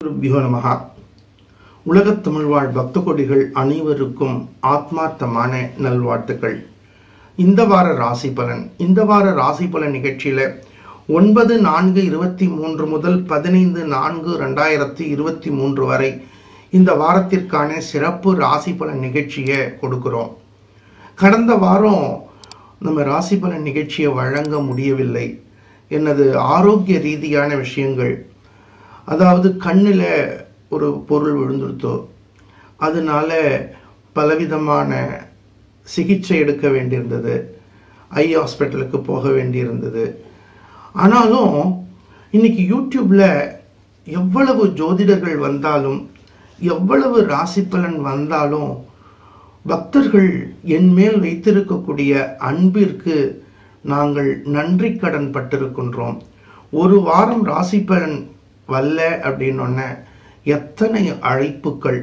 குருபியோ நமகா உலகத் தமிழ்வாழ் பக்த கொடிகள் அனைவருக்கும் ஆத்மார்த்தமான நல்வாழ்த்துக்கள் இந்த வார ராசி பலன் இந்த வார ராசி பலன் நிகழ்ச்சியில ஒன்பது நான்கு இருபத்தி மூன்று முதல் பதினைந்து நான்கு ரெண்டாயிரத்தி இருபத்தி மூன்று வரை இந்த வாரத்திற்கான சிறப்பு ராசி பலன் நிகழ்ச்சியை கொடுக்கிறோம் கடந்த வாரம் நம்ம ராசி பலன் நிகழ்ச்சியை வழங்க முடியவில்லை எனது ஆரோக்கிய ரீதியான விஷயங்கள் அதாவது கண்ணில் ஒரு பொருள் விழுந்துருத்தோ அதனால பலவிதமான சிகிச்சை எடுக்க வேண்டியிருந்தது ஐ ஹாஸ்பிட்டலுக்கு போக வேண்டியிருந்தது ஆனாலும் இன்னைக்கு யூடியூப்ல எவ்வளவு ஜோதிடர்கள் வந்தாலும் எவ்வளவு ராசி பலன் வந்தாலும் பக்தர்கள் என் மேல் வைத்திருக்கக்கூடிய அன்பிற்கு நாங்கள் நன்றி கடன் பட்டிருக்கின்றோம் ஒரு வாரம் ராசி பலன் வல்ல அப்படின்னொன்ன எத்தனை அழைப்புகள்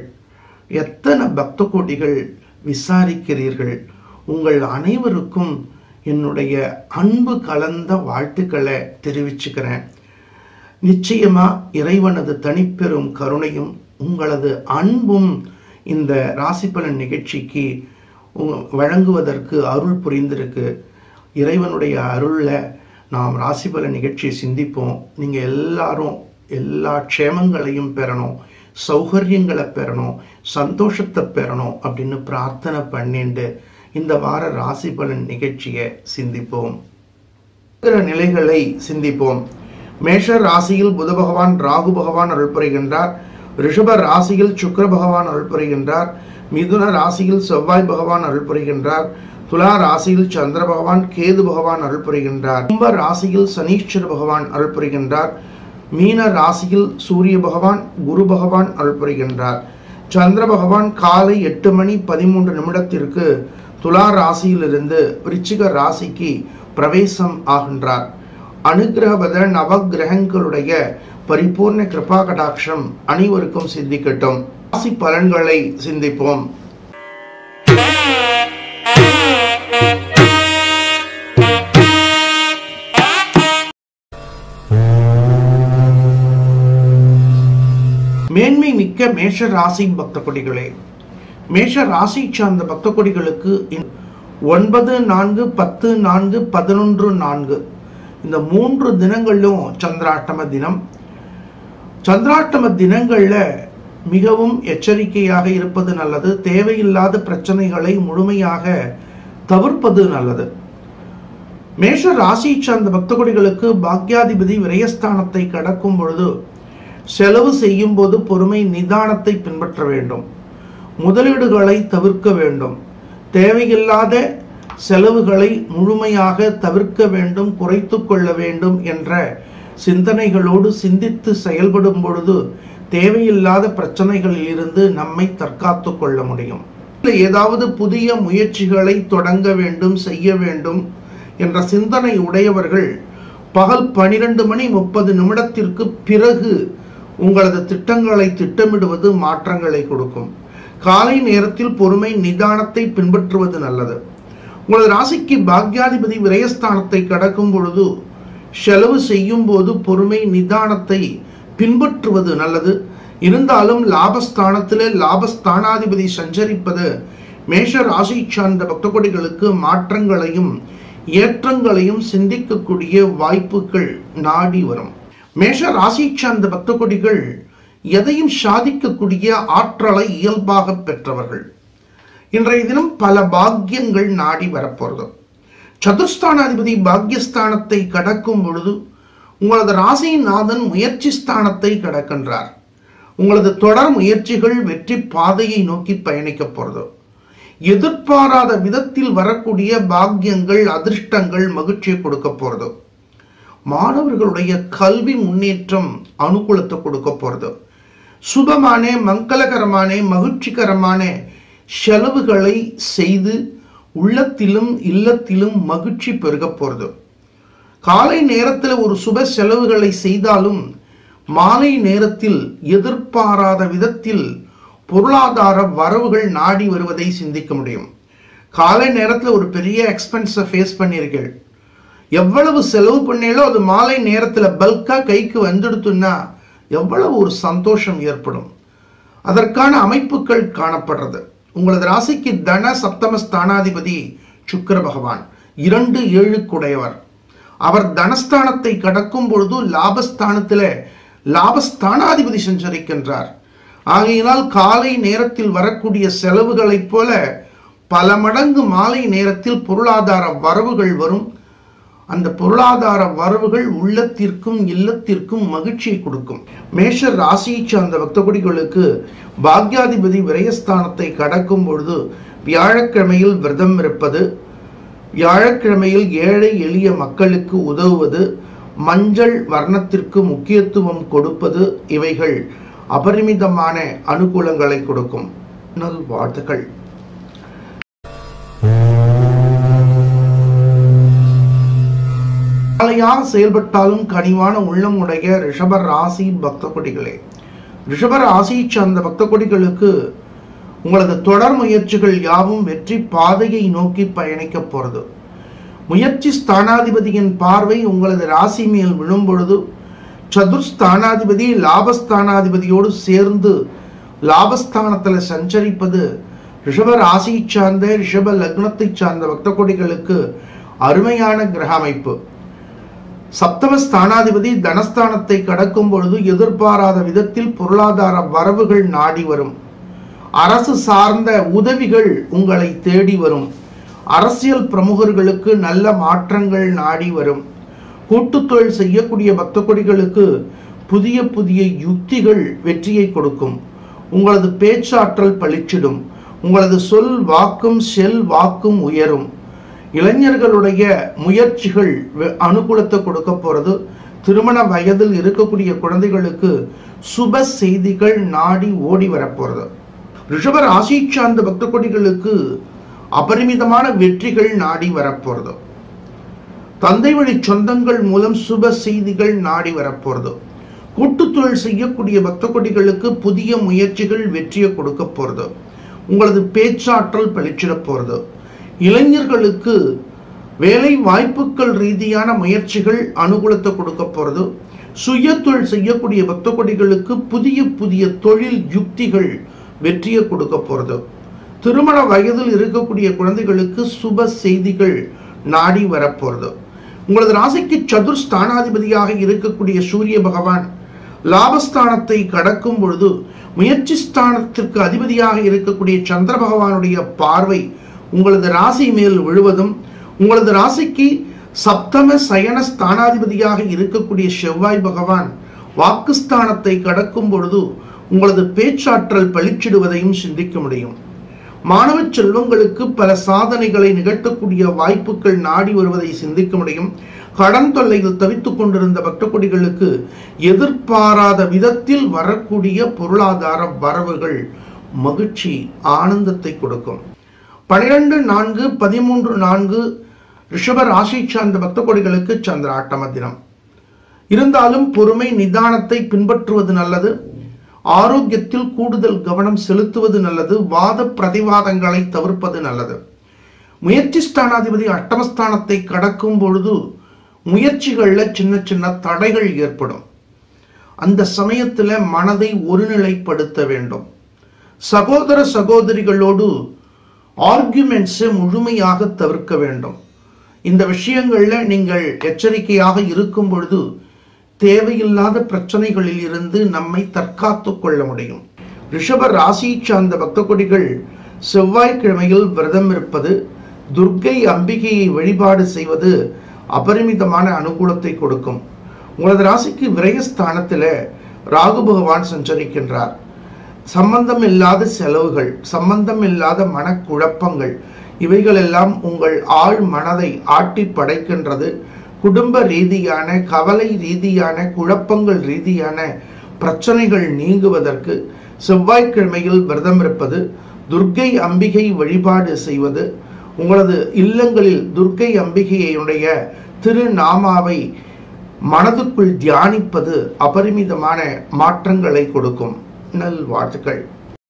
எத்தனை பக்த கோடிகள் விசாரிக்கிறீர்கள் உங்கள் அனைவருக்கும் என்னுடைய அன்பு கலந்த வாழ்த்துக்களை தெரிவிச்சுக்கிறேன் நிச்சயமா இறைவனது தனிப்பெரும் கருணையும் உங்களது அன்பும் இந்த ராசிப்பலன் நிகழ்ச்சிக்கு உ- வழங்குவதற்கு அருள் புரிந்திருக்கு இறைவனுடைய அருள்ல நாம் ராசிபலன் நிகழ்ச்சியை சிந்திப்போம் நீங்க எல்லாரும் எல்லா க்ஷேமங்களையும் பெறணும் சௌகரியங்களை பெறணும் சந்தோஷத்தை பெறணும் அப்படின்னு பிரார்த்தனை பண்ணிண்டு இந்த வார ராசி பலன் நிகழ்ச்சியை சிந்திப்போம் இருக்கிற நிலைகளை சிந்திப்போம் மேஷ ராசியில் புத பகவான் ராகு பகவான் அருள் புரிகின்றார் ரிஷப ராசியில் சுக்கிர பகவான் அருள் புரிகின்றார் மிதுன ராசியில் செவ்வாய் பகவான் அருள் புரிகின்றார் துலா ராசியில் சந்திர பகவான் கேது பகவான் அருள் புரிகின்றார் கும்ப ராசியில் சனீஸ்வர பகவான் அருள் புரிகின்றார் மீன ராசியில் சூரிய பகவான் குரு பகவான் அருள் புரிகின்றார் சந்திர பகவான் காலை எட்டு மணி பதிமூன்று நிமிடத்திற்கு துலா ராசியிலிருந்து விருச்சிக ராசிக்கு பிரவேசம் ஆகின்றார் அனுகிரகபத நவகிரகங்களுடைய பரிபூர்ண கிருபா கடாட்சம் அனைவருக்கும் சிந்திக்கட்டும் ராசி பலன்களை சிந்திப்போம் மேன்மை மிக்க மேஷ ராசி பக்த கொடிகளே மேஷ ராசி சார்ந்த பக்த கொடிகளுக்கு இந்த ஒன்பது நான்கு பத்து நான்கு பதினொன்று நான்கு இந்த மூன்று தினங்களிலும் சந்திராஷ்டம தினம் சந்திராஷ்டம தினங்கள்ல மிகவும் எச்சரிக்கையாக இருப்பது நல்லது தேவையில்லாத பிரச்சனைகளை முழுமையாக தவிர்ப்பது நல்லது மேஷ ராசி சார்ந்த பக்த கொடிகளுக்கு பாக்யாதிபதி விரயஸ்தானத்தை கடக்கும் பொழுது செலவு செய்யும் போது பொறுமை நிதானத்தை பின்பற்ற வேண்டும் முதலீடுகளை தவிர்க்க வேண்டும் தேவையில்லாத செலவுகளை முழுமையாக தவிர்க்க வேண்டும் குறைத்து கொள்ள வேண்டும் என்ற சிந்தனைகளோடு சிந்தித்து செயல்படும் பொழுது தேவையில்லாத பிரச்சனைகளில் இருந்து நம்மை தற்காத்து கொள்ள முடியும் ஏதாவது புதிய முயற்சிகளை தொடங்க வேண்டும் செய்ய வேண்டும் என்ற சிந்தனை உடையவர்கள் பகல் பனிரெண்டு மணி முப்பது நிமிடத்திற்கு பிறகு உங்களது திட்டங்களை திட்டமிடுவது மாற்றங்களை கொடுக்கும் காலை நேரத்தில் பொறுமை நிதானத்தை பின்பற்றுவது நல்லது உங்களது ராசிக்கு பாக்யாதிபதி விரயஸ்தானத்தை கடக்கும் பொழுது செலவு செய்யும் போது பொறுமை நிதானத்தை பின்பற்றுவது நல்லது இருந்தாலும் லாபஸ்தானத்திலே லாபஸ்தானாதிபதி சஞ்சரிப்பது மேஷ ராசி சார்ந்த பக்தகொடிகளுக்கு மாற்றங்களையும் ஏற்றங்களையும் சிந்திக்கக்கூடிய வாய்ப்புகள் நாடி வரும் மேஷ ராசி சார்ந்த பக்த கொடிகள் எதையும் சாதிக்கக்கூடிய ஆற்றலை இயல்பாக பெற்றவர்கள் இன்றைய தினம் பல பாக்கியங்கள் நாடி வரப்போறது சதுர்ஸ்தானாதிபதி பாக்கியஸ்தானத்தை கடக்கும் பொழுது உங்களது ராசியின் நாதன் முயற்சி ஸ்தானத்தை கடக்கின்றார் உங்களது தொடர் முயற்சிகள் வெற்றி பாதையை நோக்கி பயணிக்க போறது எதிர்பாராத விதத்தில் வரக்கூடிய பாக்கியங்கள் அதிர்ஷ்டங்கள் மகிழ்ச்சியை கொடுக்க போறது மாணவர்களுடைய கல்வி முன்னேற்றம் அனுகூலத்தை கொடுக்க போறது சுபமான மங்களகரமான மகிழ்ச்சிகரமான செலவுகளை செய்து உள்ளத்திலும் இல்லத்திலும் மகிழ்ச்சி பெருக போறது காலை நேரத்தில் ஒரு சுப செலவுகளை செய்தாலும் மாலை நேரத்தில் எதிர்பாராத விதத்தில் பொருளாதார வரவுகள் நாடி வருவதை சிந்திக்க முடியும் காலை நேரத்தில் ஒரு பெரிய எக்ஸ்பென்ஸை ஃபேஸ் பண்ணீர்கள் எவ்வளவு செலவு பண்ணீங்களோ அது மாலை நேரத்தில் பல்கா கைக்கு வந்துடுத்துன்னா எவ்வளவு ஒரு சந்தோஷம் ஏற்படும் அதற்கான அமைப்புகள் காணப்படுறது உங்களது ராசிக்கு தன சப்தம ஸ்தானாதிபதி சுக்கிர பகவான் இரண்டு ஏழுக்குடையவர் அவர் தனஸ்தானத்தை கடக்கும் பொழுது லாபஸ்தானத்தில் லாபஸ்தானாதிபதி சஞ்சரிக்கின்றார் ஆகையினால் காலை நேரத்தில் வரக்கூடிய செலவுகளைப் போல பல மடங்கு மாலை நேரத்தில் பொருளாதார வரவுகள் வரும் அந்த பொருளாதார வரவுகள் உள்ளத்திற்கும் இல்லத்திற்கும் மகிழ்ச்சியை கொடுக்கும் மேஷ ராசியை சார்ந்த பக்தகுடிகளுக்கு பாக்யாதிபதி விரயஸ்தானத்தை கடக்கும் பொழுது வியாழக்கிழமையில் விரதம் இருப்பது வியாழக்கிழமையில் ஏழை எளிய மக்களுக்கு உதவுவது மஞ்சள் வர்ணத்திற்கு முக்கியத்துவம் கொடுப்பது இவைகள் அபரிமிதமான அனுகூலங்களை கொடுக்கும் நல்வாழ்த்துக்கள் காலையாக செயல்பட்டாலும் கனிவான உள்ளம் உடைய ரிஷப ராசி பக்த கொடிகளே ரிஷப ராசியை சார்ந்த பக்த கொடிகளுக்கு உங்களது தொடர் முயற்சிகள் யாவும் வெற்றி பாதையை நோக்கி பயணிக்க போறது முயற்சி ஸ்தானாதிபதியின் பார்வை உங்களது ராசி மேல் விழும் பொழுது சதுர்ஸ்தானாதிபதி லாபஸ்தானாதிபதியோடு சேர்ந்து லாபஸ்தானத்தில் சஞ்சரிப்பது ரிஷப ராசியை சார்ந்த ரிஷப லக்னத்தை சார்ந்த பக்த கொடிகளுக்கு அருமையான கிரக அமைப்பு சப்தம ஸ்தானாதிபதி தனஸ்தானத்தை கடக்கும் பொழுது எதிர்பாராத விதத்தில் பொருளாதார வரவுகள் நாடி வரும் அரசு சார்ந்த உதவிகள் உங்களை தேடி வரும் அரசியல் பிரமுகர்களுக்கு நல்ல மாற்றங்கள் நாடி வரும் கூட்டுத் தொழில் செய்யக்கூடிய பக்த கொடிகளுக்கு புதிய புதிய யுக்திகள் வெற்றியை கொடுக்கும் உங்களது பேச்சாற்றல் பளிச்சிடும் உங்களது சொல் வாக்கும் செல் வாக்கும் உயரும் இளைஞர்களுடைய முயற்சிகள் வெ- அனுகூலத்தை கொடுக்க போறது திருமண வயதில் இருக்கக்கூடிய குழந்தைகளுக்கு சுப செய்திகள் நாடி ஓடி வரப்போறது ரிஷப ராசி சார்ந்த பக்த கொடிகளுக்கு அபரிமிதமான வெற்றிகள் நாடி வரப்போறது தந்தை வழி சொந்தங்கள் மூலம் சுப செய்திகள் நாடி வரப்போறது கூட்டுத் தொழில் செய்யக்கூடிய பக்த கொடிகளுக்கு புதிய முயற்சிகள் வெற்றியை கொடுக்க போறது உங்களது பேச்சாற்றல் பளிச்சிட போறது இளைஞர்களுக்கு வேலை வாய்ப்புகள் ரீதியான முயற்சிகள் அனுகூலத்தை கொடுக்க போறது சுய தொழில் செய்யக்கூடிய பக்த கொடிகளுக்கு புதிய புதிய தொழில் யுக்திகள் வெற்றியை கொடுக்க போறது திருமண வயதில் இருக்கக்கூடிய குழந்தைகளுக்கு சுப செய்திகள் நாடி வரப்போறது உங்களது ராசிக்கு சதுர் ஸ்தானாதிபதியாக இருக்கக்கூடிய சூரிய பகவான் லாபஸ்தானத்தை கடக்கும் பொழுது முயற்சி ஸ்தானத்திற்கு அதிபதியாக இருக்கக்கூடிய சந்திர பகவானுடைய பார்வை உங்களது ராசி மேல் விழுவதும் உங்களது ராசிக்கு சப்தம சயன ஸ்தானாதிபதியாக இருக்கக்கூடிய செவ்வாய் பகவான் வாக்குஸ்தானத்தை கடக்கும் பொழுது உங்களது பேச்சாற்றல் பளிச்சிடுவதையும் சிந்திக்க முடியும் மாணவ செல்வங்களுக்கு பல சாதனைகளை நிகழ்த்தக்கூடிய வாய்ப்புகள் நாடி வருவதை சிந்திக்க முடியும் கடன் தொல்லையில் தவித்துக் கொண்டிருந்த பக்தகொடிகளுக்கு எதிர்பாராத விதத்தில் வரக்கூடிய பொருளாதார வரவுகள் மகிழ்ச்சி ஆனந்தத்தை கொடுக்கும் பனிரெண்டு நான்கு பதிமூன்று நான்கு ரிஷப ராசி சார்ந்த பக்த கொடிகளுக்கு சந்திராட்டம தினம் இருந்தாலும் பொறுமை நிதானத்தை பின்பற்றுவது நல்லது ஆரோக்கியத்தில் கூடுதல் கவனம் செலுத்துவது நல்லது வாத பிரதிவாதங்களை தவிர்ப்பது நல்லது முயற்சி ஸ்தானாதிபதி அட்டமஸ்தானத்தை கடக்கும் பொழுது முயற்சிகள்ல சின்ன சின்ன தடைகள் ஏற்படும் அந்த சமயத்துல மனதை ஒருநிலைப்படுத்த வேண்டும் சகோதர சகோதரிகளோடு ஆர்குமெண்ட்ஸை முழுமையாக தவிர்க்க வேண்டும் இந்த விஷயங்கள்ல நீங்கள் எச்சரிக்கையாக இருக்கும் பொழுது தேவையில்லாத பிரச்சனைகளில் இருந்து நம்மை தற்காத்துக் கொள்ள முடியும் ரிஷப ராசி சார்ந்த பக்த கொடிகள் செவ்வாய்க்கிழமையில் விரதம் இருப்பது துர்க்கை அம்பிகையை வழிபாடு செய்வது அபரிமிதமான அனுகூலத்தை கொடுக்கும் உங்களது ராசிக்கு விரயஸ்தானத்தில் ராகு பகவான் சஞ்சரிக்கின்றார் சம்பந்தம் இல்லாத செலவுகள் சம்பந்தம் இல்லாத மனக்குழப்பங்கள் இவைகளெல்லாம் உங்கள் ஆழ் மனதை ஆட்டி படைக்கின்றது குடும்ப ரீதியான கவலை ரீதியான குழப்பங்கள் ரீதியான பிரச்சனைகள் நீங்குவதற்கு செவ்வாய்க்கிழமையில் விரதம் இருப்பது துர்க்கை அம்பிகை வழிபாடு செய்வது உங்களது இல்லங்களில் துர்க்கை அம்பிகையுடைய திருநாமாவை மனதுக்குள் தியானிப்பது அபரிமிதமான மாற்றங்களை கொடுக்கும் நல் வாழ்த்துக்கள்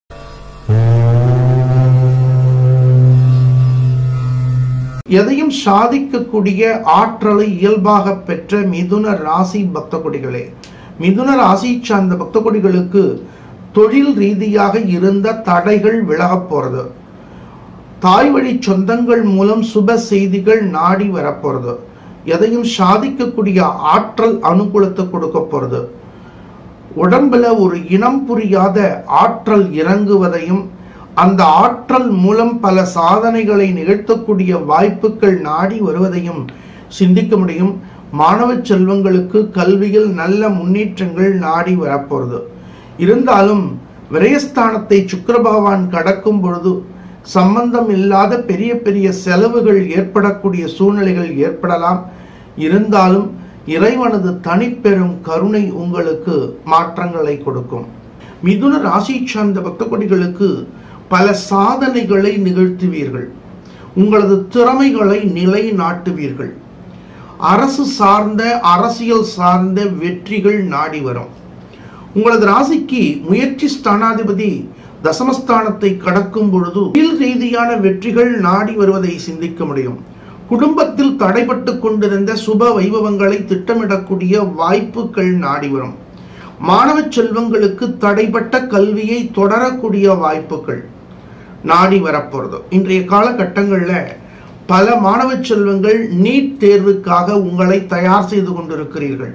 எதையும் சாதிக்கக்கூடிய ஆற்றலை இயல்பாக பெற்ற மிதுன ராசி பக்த கொடிகளே மிதுன ராசி சார்ந்த பக்த கொடிகளுக்கு தொழில் ரீதியாக இருந்த தடைகள் விலகப் போறது தாய் வழி சொந்தங்கள் மூலம் சுப செய்திகள் நாடி வரப்போறது எதையும் சாதிக்கக்கூடிய ஆற்றல் அனுகூலத்தை கொடுக்க போறது உடம்புல ஒரு இனம் புரியாத ஆற்றல் இறங்குவதையும் அந்த ஆற்றல் மூலம் பல சாதனைகளை நிகழ்த்தக்கூடிய வாய்ப்புகள் நாடி வருவதையும் சிந்திக்க முடியும் மாணவ செல்வங்களுக்கு கல்வியில் நல்ல முன்னேற்றங்கள் நாடி வரப்போறது இருந்தாலும் விரயஸ்தானத்தை சுக்கிர பகவான் கடக்கும் பொழுது சம்பந்தம் இல்லாத பெரிய பெரிய செலவுகள் ஏற்படக்கூடிய சூழ்நிலைகள் ஏற்படலாம் இருந்தாலும் இறைவனது தனிப்பெரும் கருணை உங்களுக்கு மாற்றங்களை கொடுக்கும் மிதுன ராசி சார்ந்த பக்த கொடிகளுக்கு பல சாதனைகளை நிகழ்த்துவீர்கள் உங்களது திறமைகளை நிலைநாட்டுவீர்கள் அரசு சார்ந்த அரசியல் சார்ந்த வெற்றிகள் நாடி வரும் உங்களது ராசிக்கு முயற்சி ஸ்தானாதிபதி தசமஸ்தானத்தை கடக்கும் பொழுது தொழில் ரீதியான வெற்றிகள் நாடி வருவதை சிந்திக்க முடியும் குடும்பத்தில் தடைபட்டு கொண்டிருந்த சுப வைபவங்களை திட்டமிடக்கூடிய வாய்ப்புகள் நாடி வரும் மாணவ செல்வங்களுக்கு தடைப்பட்ட கல்வியை தொடரக்கூடிய வாய்ப்புகள் நாடி வரப்போறது இன்றைய காலகட்டங்களில் பல மாணவ செல்வங்கள் நீட் தேர்வுக்காக உங்களை தயார் செய்து கொண்டிருக்கிறீர்கள்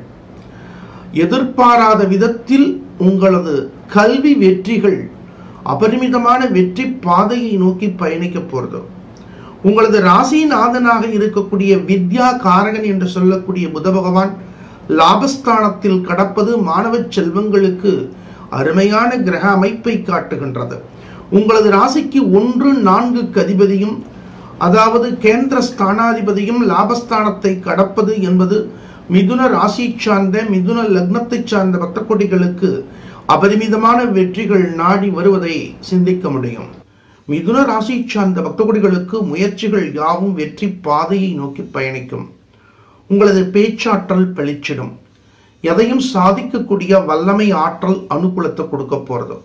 எதிர்பாராத விதத்தில் உங்களது கல்வி வெற்றிகள் அபரிமிதமான வெற்றி பாதையை நோக்கி பயணிக்க போறது உங்களது ராசிநாதனாக இருக்கக்கூடிய வித்யா காரகன் என்று சொல்லக்கூடிய புத பகவான் லாபஸ்தானத்தில் கடப்பது மாணவ செல்வங்களுக்கு அருமையான கிரக அமைப்பை காட்டுகின்றது உங்களது ராசிக்கு ஒன்று நான்கு கதிபதியும் அதாவது கேந்திர ஸ்தானாதிபதியும் லாபஸ்தானத்தை கடப்பது என்பது மிதுன ராசி சார்ந்த மிதுன லக்னத்தை சார்ந்த பக்த கொடிகளுக்கு அபரிமிதமான வெற்றிகள் நாடி வருவதை சிந்திக்க முடியும் மிதுன ராசி சார்ந்த பக்த கொடிகளுக்கு முயற்சிகள் யாவும் வெற்றி பாதையை நோக்கி பயணிக்கும் உங்களது பேச்சாற்றல் பளிச்சிடும் எதையும் சாதிக்கக்கூடிய வல்லமை ஆற்றல் அனுகூலத்தை கொடுக்க போறது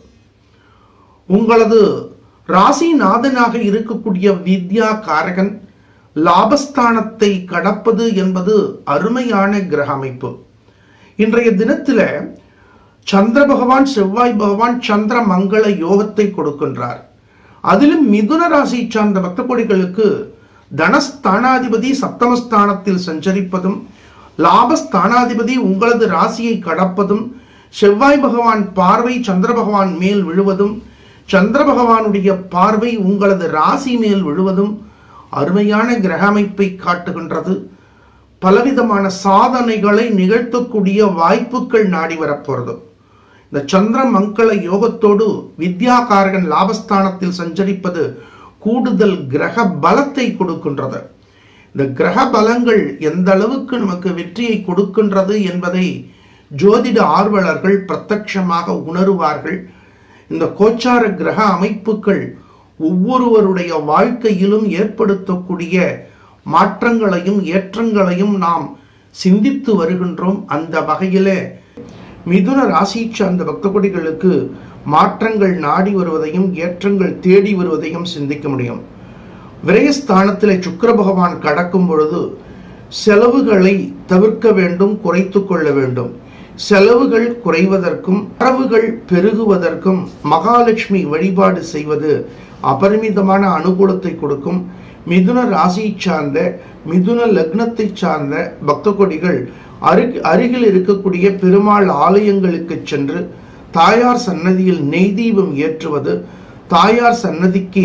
உங்களது ராசிநாதனாக இருக்கக்கூடிய வித்யா காரகன் லாபஸ்தானத்தை கடப்பது என்பது அருமையான கிரக அமைப்பு இன்றைய தினத்துல சந்திர பகவான் செவ்வாய் பகவான் சந்திர மங்கள யோகத்தை கொடுக்கின்றார் அதிலும் மிதுன ராசி சார்ந்த பக்த கொடிகளுக்கு தனஸ்தானாதிபதி சப்தமஸ்தானத்தில் சஞ்சரிப்பதும் லாபஸ்தானாதிபதி உங்களது ராசியை கடப்பதும் செவ்வாய் பகவான் பார்வை சந்திர பகவான் மேல் விழுவதும் சந்திர பகவானுடைய பார்வை உங்களது ராசி மேல் விழுவதும் அருமையான கிரக அமைப்பை காட்டுகின்றது பலவிதமான சாதனைகளை நிகழ்த்தக்கூடிய வாய்ப்புகள் நாடி வரப்போறது இந்த சந்திர மங்கள யோகத்தோடு வித்யாகாரகன் லாபஸ்தானத்தில் சஞ்சரிப்பது கூடுதல் கிரக பலத்தை கொடுக்கின்றது இந்த கிரக பலங்கள் எந்த அளவுக்கு நமக்கு வெற்றியை கொடுக்கின்றது என்பதை ஜோதிட ஆர்வலர்கள் பிரத்யட்சமாக உணருவார்கள் இந்த கோச்சார கிரக அமைப்புகள் ஒவ்வொருவருடைய வாழ்க்கையிலும் ஏற்படுத்தக்கூடிய மாற்றங்களையும் ஏற்றங்களையும் நாம் சிந்தித்து வருகின்றோம் அந்த வகையிலே மிதுன ராசி சார்ந்த பக்த கொடிகளுக்கு மாற்றங்கள் நாடி வருவதையும் ஏற்றங்கள் தேடி வருவதையும் சிந்திக்க முடியும் விரயஸ்தானத்திலே சுக்கிர பகவான் கடக்கும் பொழுது செலவுகளை தவிர்க்க வேண்டும் குறைத்து கொள்ள வேண்டும் செலவுகள் குறைவதற்கும் வரவுகள் பெருகுவதற்கும் மகாலட்சுமி வழிபாடு செய்வது அபரிமிதமான அனுகூலத்தை கொடுக்கும் மிதுன ராசி சார்ந்த மிதுன லக்னத்தை சார்ந்த பக்த கொடிகள் அருகு அருகில் இருக்கக்கூடிய பெருமாள் ஆலயங்களுக்கு சென்று தாயார் சன்னதியில் நெய் தீபம் ஏற்றுவது தாயார் சன்னதிக்கு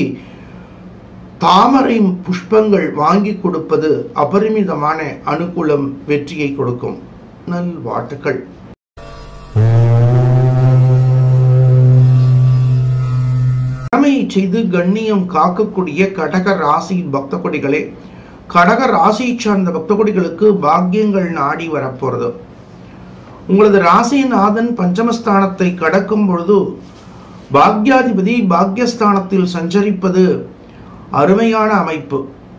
தாமரை புஷ்பங்கள் வாங்கி கொடுப்பது அபரிமிதமான அனுகூலம் வெற்றியை கொடுக்கும் நல் வாழ்த்துக்கள் கடமையை செய்து கண்ணியம் காக்கக்கூடிய கடக ராசி பக்த கொடிகளே கடக ராசி சார்ந்த பக்த கொடிகளுக்கு பாக்கியங்கள் நாடி வரப்போறது உங்களது ராசிநாதன் பஞ்சமஸ்தானத்தை கடக்கும் பொழுது பாக்யாதிபதி பாக்யஸ்தானத்தில் சஞ்சரிப்பது அருமையான அமைப்பு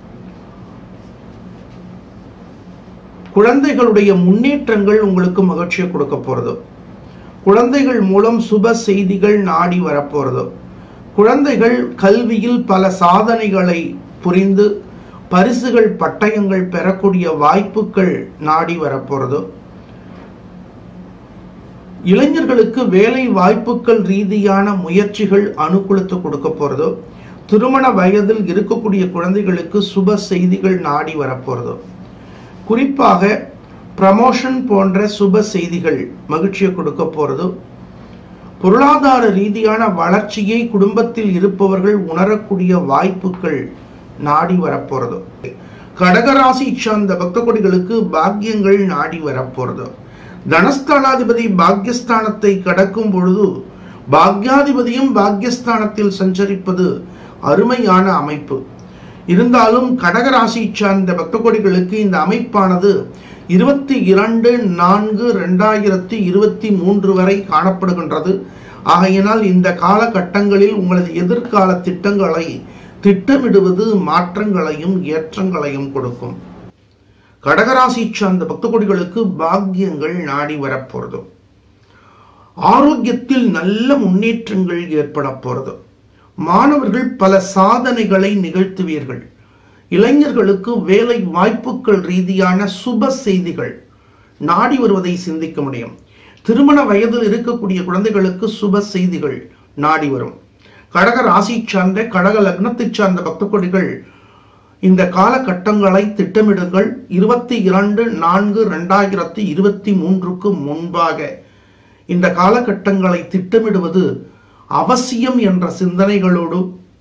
குழந்தைகளுடைய முன்னேற்றங்கள் உங்களுக்கு மகிழ்ச்சியை கொடுக்க போறது குழந்தைகள் மூலம் சுப செய்திகள் நாடி வரப்போறது குழந்தைகள் கல்வியில் பல சாதனைகளை புரிந்து பரிசுகள் பட்டயங்கள் பெறக்கூடிய வாய்ப்புகள் நாடி வரப்போறது இளைஞர்களுக்கு வேலை வாய்ப்புகள் ரீதியான முயற்சிகள் அனுகூலத்தை கொடுக்க போறதோ திருமண வயதில் இருக்கக்கூடிய குழந்தைகளுக்கு சுப செய்திகள் நாடி வரப்போறதோ குறிப்பாக ப்ரமோஷன் போன்ற சுப செய்திகள் மகிழ்ச்சியை கொடுக்க போறதோ பொருளாதார ரீதியான வளர்ச்சியை குடும்பத்தில் இருப்பவர்கள் உணரக்கூடிய வாய்ப்புகள் நாடி வரப்போறதோ கடகராசி சார்ந்த பக்த கொடிகளுக்கு பாக்கியங்கள் நாடி வரப்போறதோ தனஸ்தானாதிபதி பாக்யஸ்தானத்தை கடக்கும் பொழுது பாக்யாதிபதியும் பாக்யஸ்தானத்தில் சஞ்சரிப்பது அருமையான அமைப்பு இருந்தாலும் கடகராசி சார்ந்த பக்த கொடிகளுக்கு இந்த அமைப்பானது இருபத்தி இரண்டு நான்கு ரெண்டாயிரத்தி இருபத்தி மூன்று வரை காணப்படுகின்றது ஆகையினால் இந்த காலகட்டங்களில் உங்களது எதிர்கால திட்டங்களை திட்டமிடுவது மாற்றங்களையும் ஏற்றங்களையும் கொடுக்கும் கடகராசி சார்ந்த பக்த கொடிகளுக்கு பாக்கியங்கள் நாடி வரப்போறது ஆரோக்கியத்தில் நல்ல முன்னேற்றங்கள் ஏற்பட போறது மாணவர்கள் பல சாதனைகளை நிகழ்த்துவீர்கள் இளைஞர்களுக்கு வேலை வாய்ப்புகள் ரீதியான சுப செய்திகள் நாடி வருவதை சிந்திக்க முடியும் திருமண வயதில் இருக்கக்கூடிய குழந்தைகளுக்கு சுப செய்திகள் நாடி வரும் கடக ராசி சார்ந்த கடக லக்னத்தை சார்ந்த பக்த கொடிகள் இந்த காலகட்டங்களை திட்டமிடுங்கள் இருபத்தி இரண்டு நான்கு ரெண்டாயிரத்தி இருபத்தி மூன்றுக்கு முன்பாக இந்த காலகட்டங்களை திட்டமிடுவது அவசியம் என்ற சிந்தனைகளோடு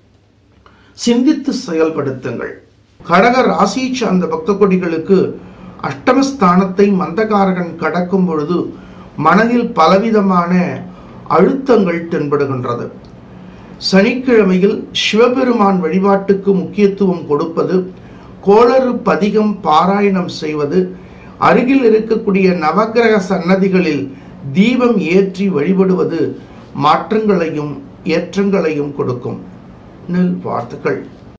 சிந்தித்து செயல்படுத்துங்கள் கடக ராசி சார்ந்த பக்த கொடிகளுக்கு அஷ்டமஸ்தானத்தை மந்தகாரகன் கடக்கும் பொழுது மனதில் பலவிதமான அழுத்தங்கள் தென்படுகின்றது சனிக்கிழமையில் சிவபெருமான் வழிபாட்டுக்கு முக்கியத்துவம் கொடுப்பது கோளறு பதிகம் பாராயணம் செய்வது அருகில் இருக்கக்கூடிய நவக்கிரக சன்னதிகளில் தீபம் ஏற்றி வழிபடுவது மாற்றங்களையும் ஏற்றங்களையும் கொடுக்கும் நெல் வாழ்த்துக்கள்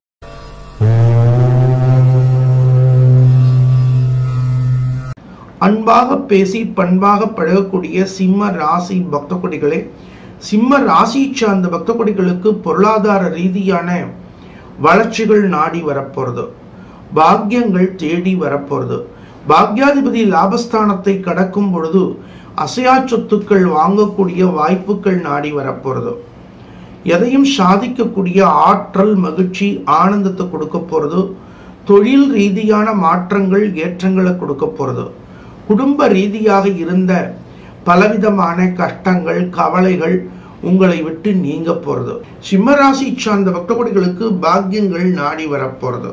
அன்பாக பேசி பண்பாக பழகக்கூடிய சிம்ம ராசி பக்த கொடிகளே சிம்ம ராசி சார்ந்த பக்த கொடிகளுக்கு பொருளாதார ரீதியான வளர்ச்சிகள் நாடி வரப்போறது பாக்கியங்கள் தேடி வரப்போறது பாக்யாதிபதி லாபஸ்தானத்தை கடக்கும் பொழுது அசையா சொத்துக்கள் வாங்கக்கூடிய வாய்ப்புகள் நாடி வரப்போறது எதையும் சாதிக்கக்கூடிய ஆற்றல் மகிழ்ச்சி ஆனந்தத்தை கொடுக்க போறது தொழில் ரீதியான மாற்றங்கள் ஏற்றங்களை கொடுக்க போறது குடும்ப ரீதியாக இருந்த பலவிதமான கஷ்டங்கள் கவலைகள் உங்களை விட்டு நீங்க போறது சிம்மராசி சார்ந்த பக்தகொடிகளுக்கு பாக்கியங்கள் நாடி வரப்போறது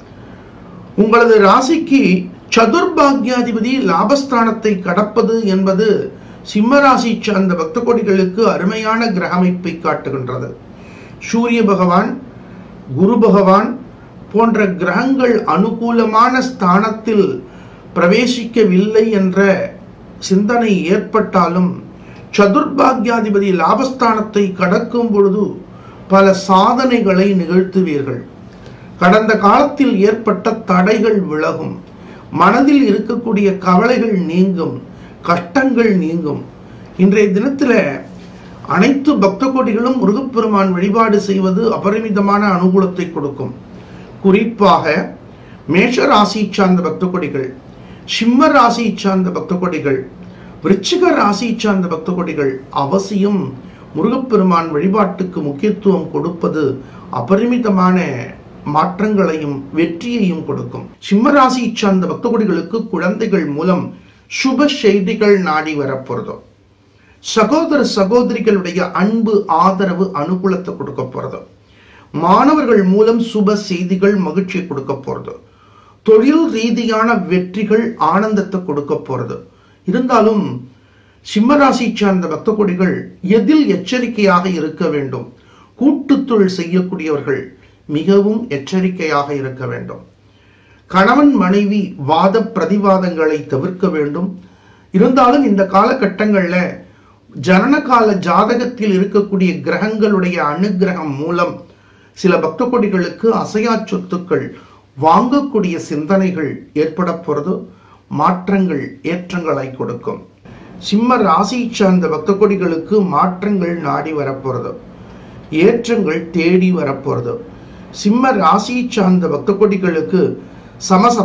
உங்களது ராசிக்கு சதுர்பாக்யாதிபதி லாபஸ்தானத்தை கடப்பது என்பது சிம்மராசி சார்ந்த பக்த கோடிகளுக்கு அருமையான கிரக அமைப்பை காட்டுகின்றது சூரிய பகவான் குரு பகவான் போன்ற கிரகங்கள் அனுகூலமான ஸ்தானத்தில் பிரவேசிக்கவில்லை என்ற சிந்தனை ஏற்பட்டாலும் சதுர்பாக்யாதிபதி லாபஸ்தானத்தை கடக்கும் பொழுது பல சாதனைகளை நிகழ்த்துவீர்கள் கடந்த காலத்தில் ஏற்பட்ட தடைகள் விலகும் மனதில் இருக்கக்கூடிய கவலைகள் நீங்கும் கஷ்டங்கள் நீங்கும் இன்றைய தினத்தில் அனைத்து பக்த கோடிகளும் முருகப்பெருமான் வழிபாடு செய்வது அபரிமிதமான அனுகூலத்தை கொடுக்கும் குறிப்பாக மேஷ ராசி சார்ந்த பக்த கொடிகள் சிம்ம ராசி சார்ந்த பக்த கொடிகள் விருச்சிக ராசி சார்ந்த பக்த கொடிகள் அவசியம் முருகப்பெருமான் வழிபாட்டுக்கு முக்கியத்துவம் கொடுப்பது அபரிமிதமான மாற்றங்களையும் வெற்றியையும் கொடுக்கும் சிம்மராசி சார்ந்த பக்த கொடிகளுக்கு குழந்தைகள் மூலம் சுப செய்திகள் நாடி வரப்போறதோ சகோதர சகோதரிகளுடைய அன்பு ஆதரவு அனுகூலத்தை கொடுக்க போறதோ மாணவர்கள் மூலம் சுப செய்திகள் மகிழ்ச்சியை கொடுக்க போறது தொழில் ரீதியான வெற்றிகள் ஆனந்தத்தை கொடுக்க போறது இருந்தாலும் சிம்மராசி சார்ந்த பக்த கொடிகள் எதில் எச்சரிக்கையாக இருக்க வேண்டும் கூட்டு தொழில் செய்யக்கூடியவர்கள் மிகவும் எச்சரிக்கையாக இருக்க வேண்டும் கணவன் மனைவி வாத பிரதிவாதங்களை தவிர்க்க வேண்டும் இருந்தாலும் இந்த காலகட்டங்களில் ஜனனகால ஜாதகத்தில் இருக்கக்கூடிய கிரகங்களுடைய அனுகிரகம் மூலம் சில பக்த கொடிகளுக்கு அசையா சொத்துக்கள் வாங்கக்கூடிய சிந்தனைகள் ஏற்பட போறது மாற்றங்கள் ஏற்றங்களை கொடுக்கும் சிம்ம ராசி சார்ந்த பக்த கொடிகளுக்கு மாற்றங்கள் நாடி வரப்போறது ஏற்றங்கள் தேடி வரப்போறது சிம்ம ராசி சார்ந்த பக்த கொடிகளுக்கு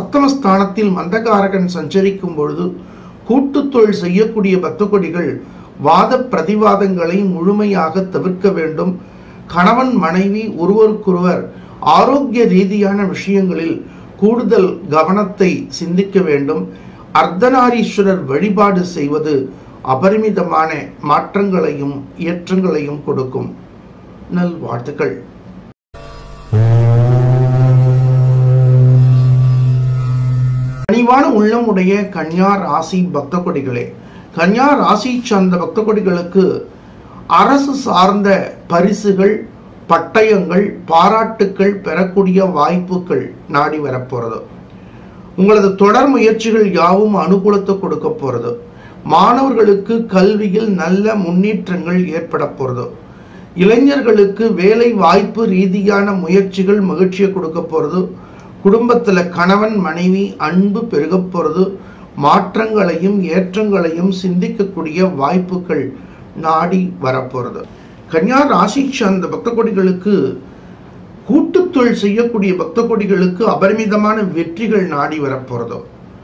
சமசப்தமஸ்தானத்தில் மந்தகாரகன் சஞ்சரிக்கும் பொழுது கூட்டு தொழில் செய்யக்கூடிய பக்த கொடிகள் வாத பிரதிவாதங்களை முழுமையாக தவிர்க்க வேண்டும் கணவன் மனைவி ஒருவருக்கொருவர் ஆரோக்கிய ரீதியான விஷயங்களில் கூடுதல் கவனத்தை சிந்திக்க வேண்டும் அர்த்தநாரீஸ்வரர் வழிபாடு செய்வது அபரிமிதமான மாற்றங்களையும் ஏற்றங்களையும் கொடுக்கும் நல்வாழ்த்துக்கள் கனிவான உள்ளம் உடைய கன்யா ராசி பக்த கொடிகளே கன்யா ராசி சார்ந்த பக்த கொடிகளுக்கு அரசு சார்ந்த பரிசுகள் பட்டயங்கள் பாராட்டுக்கள் பெறக்கூடிய வாய்ப்புகள் நாடி வரப்போறது உங்களது தொடர் முயற்சிகள் யாவும் அனுகூலத்தை கொடுக்க போறது மாணவர்களுக்கு கல்வியில் நல்ல முன்னேற்றங்கள் ஏற்பட போறது இளைஞர்களுக்கு வேலை வாய்ப்பு ரீதியான முயற்சிகள் மகிழ்ச்சியை கொடுக்க போறது குடும்பத்துல கணவன் மனைவி அன்பு பெருக போறது மாற்றங்களையும் ஏற்றங்களையும் சிந்திக்கக்கூடிய வாய்ப்புகள் நாடி வரப்போறது கன்யா ராசி சார்ந்த பக்த கொடிகளுக்கு கூட்டுத்தொழில் செய்யக்கூடிய பக்த கொடிகளுக்கு அபரிமிதமான வெற்றிகள் நாடி வரப்போறது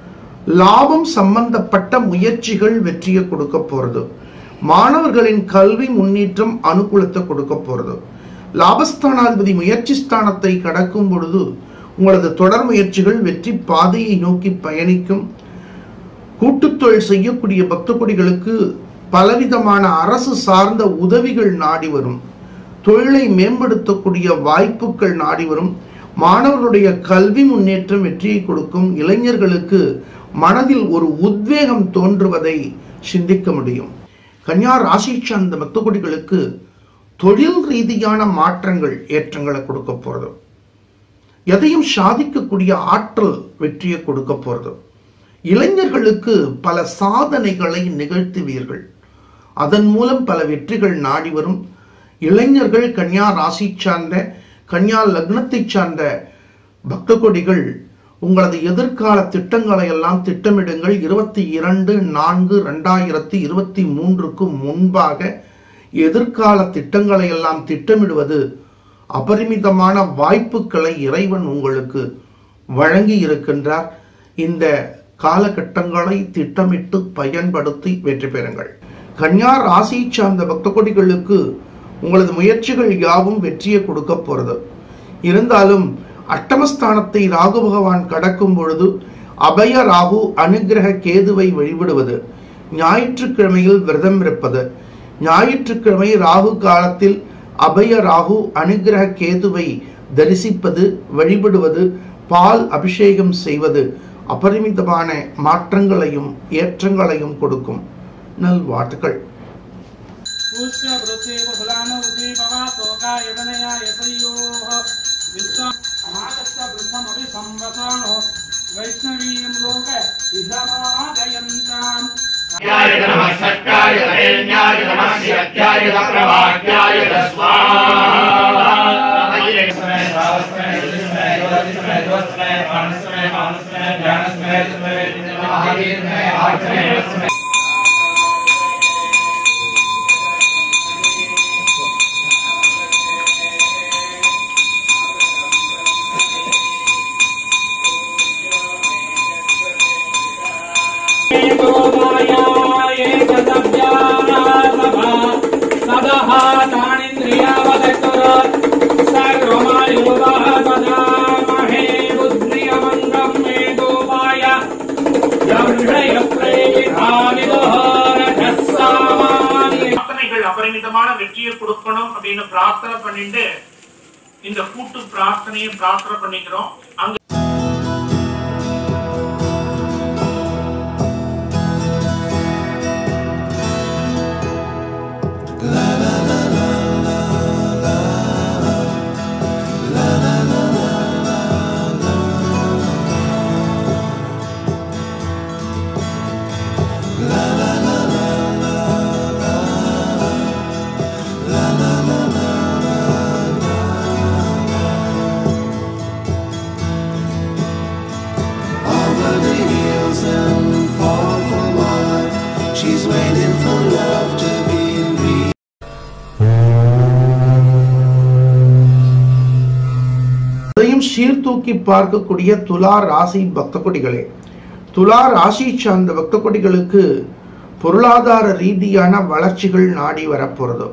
லாபம் சம்பந்தப்பட்ட முயற்சிகள் வெற்றியை கொடுக்க போறது மாணவர்களின் கல்வி முன்னேற்றம் அனுகூலத்தை கொடுக்க போறது லாபஸ்தானாதிபதி முயற்சி ஸ்தானத்தை கடக்கும் பொழுது உங்களது தொடர் முயற்சிகள் வெற்றி பாதையை நோக்கி பயணிக்கும் கூட்டுத்தொழில் செய்யக்கூடிய பக்த கொடிகளுக்கு பலவிதமான அரசு சார்ந்த உதவிகள் நாடி வரும் தொழிலை மேம்படுத்தக்கூடிய வாய்ப்புகள் நாடி வரும் மாணவர்களுடைய கல்வி முன்னேற்றம் வெற்றியை கொடுக்கும் இளைஞர்களுக்கு மனதில் ஒரு உத்வேகம் தோன்றுவதை சிந்திக்க முடியும் கன்யா ராசி சார்ந்த பக்த கொடிகளுக்கு தொழில் ரீதியான மாற்றங்கள் ஏற்றங்களை கொடுக்க போறது எதையும் சாதிக்கக்கூடிய ஆற்றல் வெற்றியை கொடுக்க போறது இளைஞர்களுக்கு பல சாதனைகளை நிகழ்த்துவீர்கள் அதன் மூலம் பல வெற்றிகள் நாடி வரும் இளைஞர்கள் கன்யா ராசி சார்ந்த கன்யா லக்னத்தை சார்ந்த பக்த கொடிகள் உங்களது எதிர்கால திட்டங்களை எல்லாம் திட்டமிடுங்கள் இருபத்தி இரண்டு நான்கு ரெண்டாயிரத்தி இருபத்தி மூன்றுக்கு முன்பாக எதிர்கால திட்டங்களை எல்லாம் திட்டமிடுவது அபரிமிதமான வாய்ப்புகளை இறைவன் உங்களுக்கு வழங்கி இருக்கின்றார் இந்த காலகட்டங்களை திட்டமிட்டு பயன்படுத்தி வெற்றி பெறுங்கள் கன்யா ராசி சார்ந்த பக்த கொடிகளுக்கு உங்களது முயற்சிகள் யாவும் வெற்றியை கொடுக்க போறது இருந்தாலும் அட்டமஸ்தானத்தை ராகு பகவான் கடக்கும் பொழுது அபய ராகு அனுகிரக கேதுவை வழிபடுவது ஞாயிற்றுக்கிழமையில் விரதம் இருப்பது ஞாயிற்றுக்கிழமை ராகு காலத்தில் அபய ராகு அனுகிரக கேதுவை தரிசிப்பது வழிபடுவது பால் அபிஷேகம் செய்வது அபரிமிதமான மாற்றங்களையும் ஏற்றங்களையும் கொடுக்கும் நல்வாழ்த்துக்கள் पुष्य वृत्तेव फलानुदीपवा तोकायतनया यतयोः विश्व अमागस्य वृद्धमपि संवसानो वैष्णवीं लोक इदमादयन्ताम् ध्याय नमः षट्काय तरेण्याय नमः शिरत्याय प्रभाग्याय स्वाहा பிரார்த்தனைகள் அபரிமிதமான வெற்றியை கொடுக்கணும் அப்படின்னு பிரார்த்தனை பண்ணிட்டு இந்த கூட்டு பிரார்த்தனையை பிரார்த்தனை பண்ணிக்கிறோம் அங்க over the hills and far from mine. She's waiting for love to be real. அதையும் சீர்தூக்கி பார்க்கக்கூடிய துலா ராசி பக்த கொடிகளே துலா ராசி சார்ந்த பக்த கொடிகளுக்கு பொருளாதார ரீதியான வளர்ச்சிகள் நாடி வரப்போறது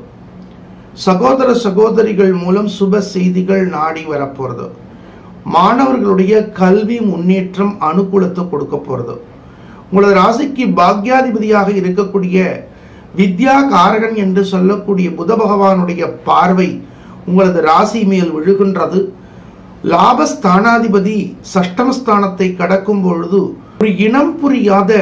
சகோதர சகோதரிகள் மூலம் சுப செய்திகள் நாடி வரப்போறது மாணவர்களுடைய கல்வி முன்னேற்றம் அனுகூலத்தை கொடுக்க போறது உங்களது ராசிக்கு பாக்யாதிபதியாக இருக்கக்கூடிய வித்யா காரகன் என்று சொல்லக்கூடிய புத பகவானுடைய பார்வை உங்களது ராசி மேல் விழுகின்றது லாபஸ்தானாதிபதி சஷ்டமஸ்தானத்தை கடக்கும் பொழுது ஒரு இனம் புரியாத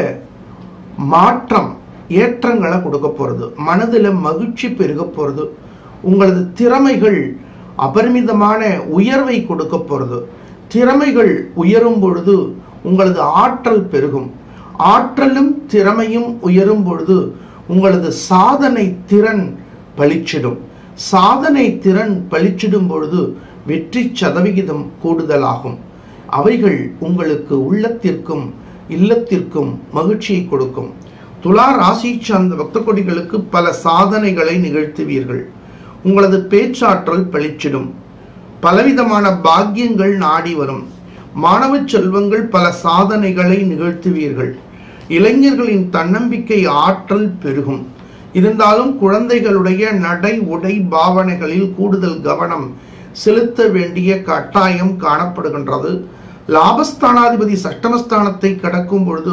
மாற்றம் ஏற்றங்களை கொடுக்க போறது மனதில் மகிழ்ச்சி பெருக போறது உங்களது திறமைகள் அபரிமிதமான உயர்வை கொடுக்க போறது திறமைகள் உயரும் பொழுது உங்களது ஆற்றல் பெருகும் ஆற்றலும் திறமையும் உயரும் பொழுது உங்களது சாதனை திறன் பளிச்சிடும் சாதனை திறன் பளிச்சிடும் பொழுது வெற்றி சதவிகிதம் கூடுதலாகும் அவைகள் உங்களுக்கு உள்ளத்திற்கும் இல்லத்திற்கும் மகிழ்ச்சியை கொடுக்கும் துலா ராசி சார்ந்த பக்த கொடிகளுக்கு பல சாதனைகளை நிகழ்த்துவீர்கள் உங்களது பேச்சாற்றல் பளிச்சிடும் பலவிதமான பாக்கியங்கள் நாடி வரும் மாணவ செல்வங்கள் பல சாதனைகளை நிகழ்த்துவீர்கள் இளைஞர்களின் தன்னம்பிக்கை ஆற்றல் பெருகும் இருந்தாலும் குழந்தைகளுடைய நடை உடை பாவனைகளில் கூடுதல் கவனம் செலுத்த வேண்டிய கட்டாயம் காணப்படுகின்றது லாபஸ்தானாதிபதி சஷ்டமஸ்தானத்தை கடக்கும் பொழுது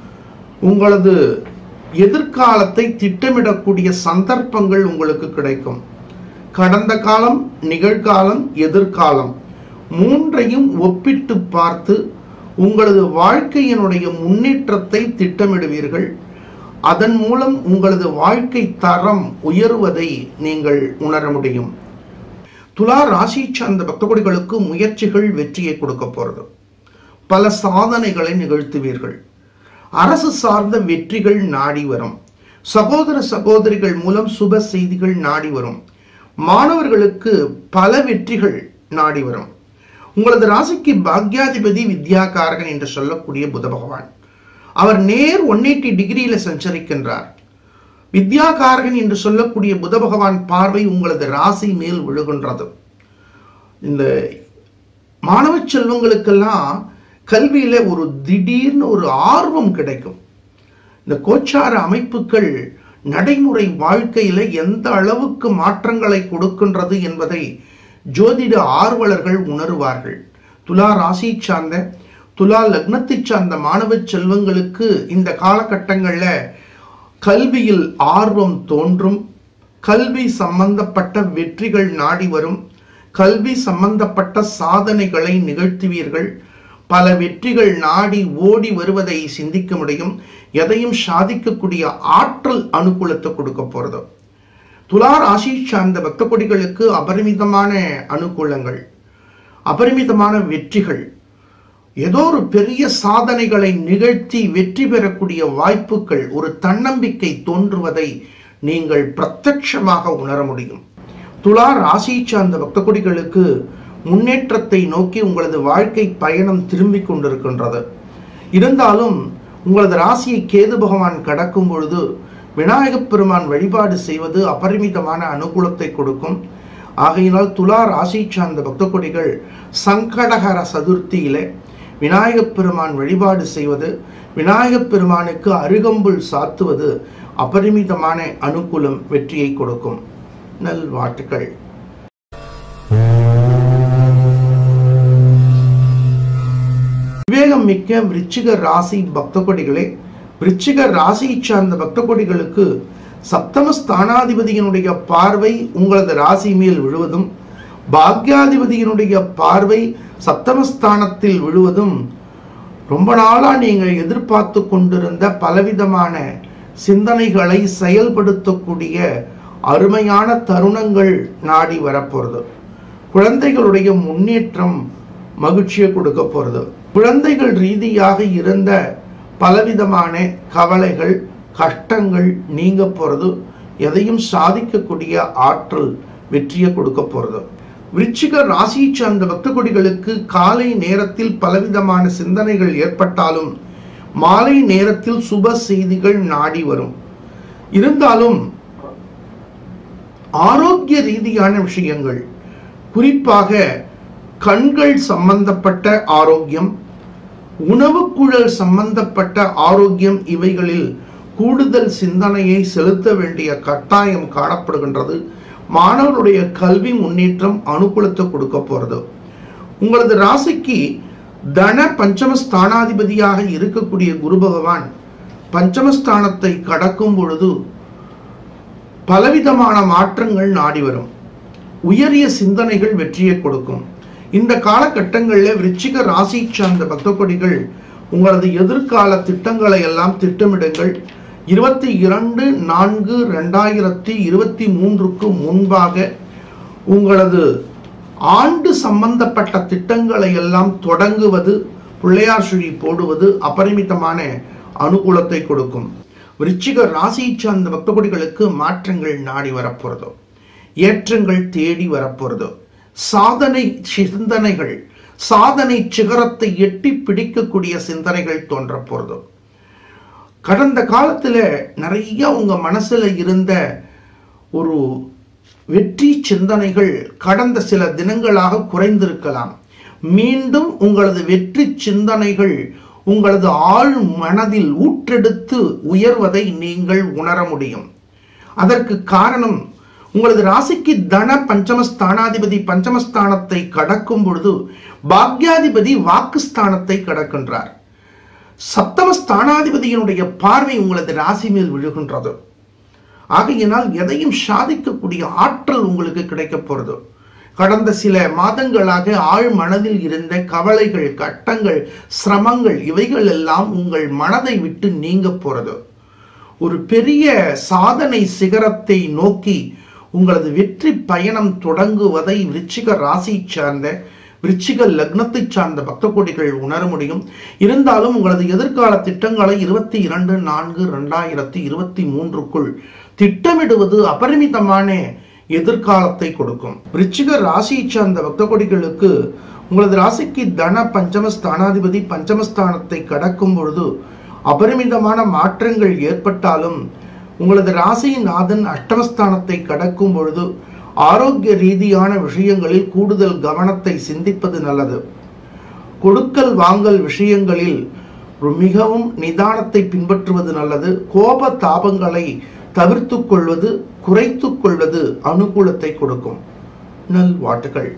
உங்களது எதிர்காலத்தை திட்டமிடக்கூடிய சந்தர்ப்பங்கள் உங்களுக்கு கிடைக்கும் கடந்த காலம் நிகழ்காலம் எதிர்காலம் மூன்றையும் ஒப்பிட்டு பார்த்து உங்களது வாழ்க்கையினுடைய முன்னேற்றத்தை திட்டமிடுவீர்கள் அதன் மூலம் உங்களது வாழ்க்கை தரம் உயருவதை நீங்கள் உணர முடியும் துலா ராசி சார்ந்த பக்தகொடிகளுக்கு முயற்சிகள் வெற்றியை கொடுக்க போறது பல சாதனைகளை நிகழ்த்துவீர்கள் அரசு சார்ந்த வெற்றிகள் நாடி வரும் சகோதர சகோதரிகள் மூலம் சுப செய்திகள் நாடி வரும் மாணவர்களுக்கு பல வெற்றிகள் நாடி வரும் உங்களது ராசிக்கு பாக்யாதிபதி வித்யாகாரகன் என்று சொல்லக்கூடிய புத பகவான் அவர் நேர் ஒன் எயிட்டி டிகிரியில சஞ்சரிக்கின்றார் வித்யாகாரகன் என்று சொல்லக்கூடிய புத பகவான் பார்வை உங்களது ராசி மேல் விழுகின்றது இந்த மாணவ செல்வங்களுக்கெல்லாம் கல்வியில ஒரு திடீர்னு ஒரு ஆர்வம் கிடைக்கும் இந்த கோச்சார அமைப்புகள் நடைமுறை வாழ்க்கையில எந்த அளவுக்கு மாற்றங்களை கொடுக்கின்றது என்பதை ஜோதிட ஆர்வலர்கள் உணருவார்கள் துலா ராசி சார்ந்த துலா லக்னத்தை சார்ந்த மாணவ செல்வங்களுக்கு இந்த காலகட்டங்கள்ல கல்வியில் ஆர்வம் தோன்றும் கல்வி சம்பந்தப்பட்ட வெற்றிகள் நாடி வரும் கல்வி சம்பந்தப்பட்ட சாதனைகளை நிகழ்த்துவீர்கள் பல வெற்றிகள் நாடி ஓடி வருவதை சிந்திக்க முடியும் எதையும் சாதிக்கக்கூடிய ஆற்றல் அனுகூலத்தை கொடுக்க போறது துலா ராசி சார்ந்த பக்த கொடிகளுக்கு அபரிமிதமான அனுகூலங்கள் அபரிமிதமான வெற்றிகள் ஏதோ ஒரு பெரிய சாதனைகளை நிகழ்த்தி வெற்றி பெறக்கூடிய வாய்ப்புகள் ஒரு தன்னம்பிக்கை தோன்றுவதை நீங்கள் பிரத்யட்சமாக உணர முடியும் துலா ராசி சார்ந்த பக்த கொடிகளுக்கு முன்னேற்றத்தை நோக்கி உங்களது வாழ்க்கை பயணம் திரும்பிக் கொண்டிருக்கின்றது இருந்தாலும் உங்களது ராசியை கேது பகவான் கடக்கும் பொழுது விநாயகப் பெருமான் வழிபாடு செய்வது அபரிமிதமான அனுகூலத்தை கொடுக்கும் ஆகையினால் துலா ராசி சார்ந்த பக்த கொடிகள் சங்கடகர சதுர்த்தியிலே விநாயகப் பெருமான் வழிபாடு செய்வது விநாயகப் பெருமானுக்கு அருகம்புல் சாத்துவது அபரிமிதமான அனுகூலம் வெற்றியை கொடுக்கும் நல்வாழ்த்துக்கள் விவேகம் மிக்க விருச்சிக ராசி பக்த கொடிகளே விருச்சிக ராசியை சார்ந்த பக்த கொடிகளுக்கு சப்தம ஸ்தானாதிபதியினுடைய பார்வை உங்களது ராசி மேல் விழுவதும் பாக்யாதிபதியினுடைய பார்வை சப்தமஸ்தானத்தில் விழுவதும் ரொம்ப நாளா நீங்கள் எதிர்பார்த்து கொண்டிருந்த பலவிதமான சிந்தனைகளை செயல்படுத்தக்கூடிய அருமையான தருணங்கள் நாடி வரப்போறது குழந்தைகளுடைய முன்னேற்றம் மகிழ்ச்சியை கொடுக்க போறது குழந்தைகள் ரீதியாக இருந்த பலவிதமான கவலைகள் கஷ்டங்கள் நீங்க போறது எதையும் சாதிக்கக்கூடிய ஆற்றல் வெற்றியை கொடுக்க போறது விருச்சிக ராசியை சார்ந்த பக்த கொடிகளுக்கு காலை நேரத்தில் பலவிதமான சிந்தனைகள் ஏற்பட்டாலும் மாலை நேரத்தில் சுப செய்திகள் நாடி வரும் இருந்தாலும் ஆரோக்கிய ரீதியான விஷயங்கள் குறிப்பாக கண்கள் சம்பந்தப்பட்ட ஆரோக்கியம் உணவு குழல் சம்பந்தப்பட்ட ஆரோக்கியம் இவைகளில் கூடுதல் சிந்தனையை செலுத்த வேண்டிய கட்டாயம் காணப்படுகின்றது மாணவருடைய கல்வி முன்னேற்றம் அனுகூலத்தை கொடுக்க போறது உங்களது ராசிக்கு தன பஞ்சம ஸ்தானாதிபதியாக இருக்கக்கூடிய குரு பகவான் பஞ்சமஸ்தானத்தை கடக்கும் பொழுது பலவிதமான மாற்றங்கள் நாடி வரும் உயரிய சிந்தனைகள் வெற்றியை கொடுக்கும் இந்த காலகட்டங்களில் விருச்சிக ராசி சார்ந்த பக்த கொடிகள் உங்களது எதிர்கால திட்டங்களை எல்லாம் திட்டமிடுங்கள் இருபத்தி இரண்டு நான்கு ரெண்டாயிரத்தி இருபத்தி மூன்றுக்கு முன்பாக உங்களது ஆண்டு சம்பந்தப்பட்ட திட்டங்களை எல்லாம் தொடங்குவது பிள்ளையார் சுழி போடுவது அபரிமிதமான அனுகூலத்தை கொடுக்கும் விருச்சிக ராசியை சார்ந்த பக்த கொடிகளுக்கு மாற்றங்கள் நாடி வரப்போறதோ ஏற்றங்கள் தேடி வரப்போறதோ சாதனை சிந்தனைகள் சாதனை சிகரத்தை எட்டி பிடிக்கக்கூடிய சிந்தனைகள் தோன்ற போறதோ கடந்த காலத்துல நிறைய உங்க மனசுல இருந்த ஒரு வெற்றி சிந்தனைகள் கடந்த சில தினங்களாக குறைந்திருக்கலாம் மீண்டும் உங்களது வெற்றி சிந்தனைகள் உங்களது ஆழ் மனதில் ஊற்றெடுத்து உயர்வதை நீங்கள் உணர முடியும் அதற்கு காரணம் உங்களது ராசிக்கு தன பஞ்சமஸ்தானாதிபதி பஞ்சமஸ்தானத்தை கடக்கும் பொழுது பாக்யாதிபதி வாக்குஸ்தானத்தை கடக்கின்றார் சப்தமஸ்தானாதிபதியினுடைய பார்வை உங்களது ராசி மேல் விழுகின்றது ஆகையினால் எதையும் சாதிக்கக்கூடிய ஆற்றல் உங்களுக்கு கிடைக்க போறது கடந்த சில மாதங்களாக ஆழ் மனதில் இருந்த கவலைகள் கட்டங்கள் சிரமங்கள் இவைகள் எல்லாம் உங்கள் மனதை விட்டு நீங்க போறது ஒரு பெரிய சாதனை சிகரத்தை நோக்கி உங்களது வெற்றி பயணம் தொடங்குவதை விருச்சிக ராசி சார்ந்த விருச்சிக லக்னத்தை சார்ந்த பக்த கோடிகள் உணர முடியும் இருந்தாலும் உங்களது எதிர்கால திட்டங்களை இருபத்தி இரண்டு நான்கு ரெண்டாயிரத்தி இருபத்தி மூன்றுக்குள் திட்டமிடுவது அபரிமிதமான எதிர்காலத்தை கொடுக்கும் விருச்சிக ராசியை சார்ந்த பக்த கோடிகளுக்கு உங்களது ராசிக்கு தன பஞ்சம ஸ்தானாதிபதி பஞ்சமஸ்தானத்தை கடக்கும் பொழுது அபரிமிதமான மாற்றங்கள் ஏற்பட்டாலும் உங்களது ராசியின் நாதன் அஷ்டமஸ்தானத்தை கடக்கும் பொழுது ஆரோக்கிய ரீதியான விஷயங்களில் கூடுதல் கவனத்தை சிந்திப்பது நல்லது கொடுக்கல் வாங்கல் விஷயங்களில் ஒரு மிகவும் நிதானத்தை பின்பற்றுவது நல்லது கோப தாபங்களை தவிர்த்து கொள்வது குறைத்து கொள்வது அனுகூலத்தை கொடுக்கும் நல் வாட்டுகள்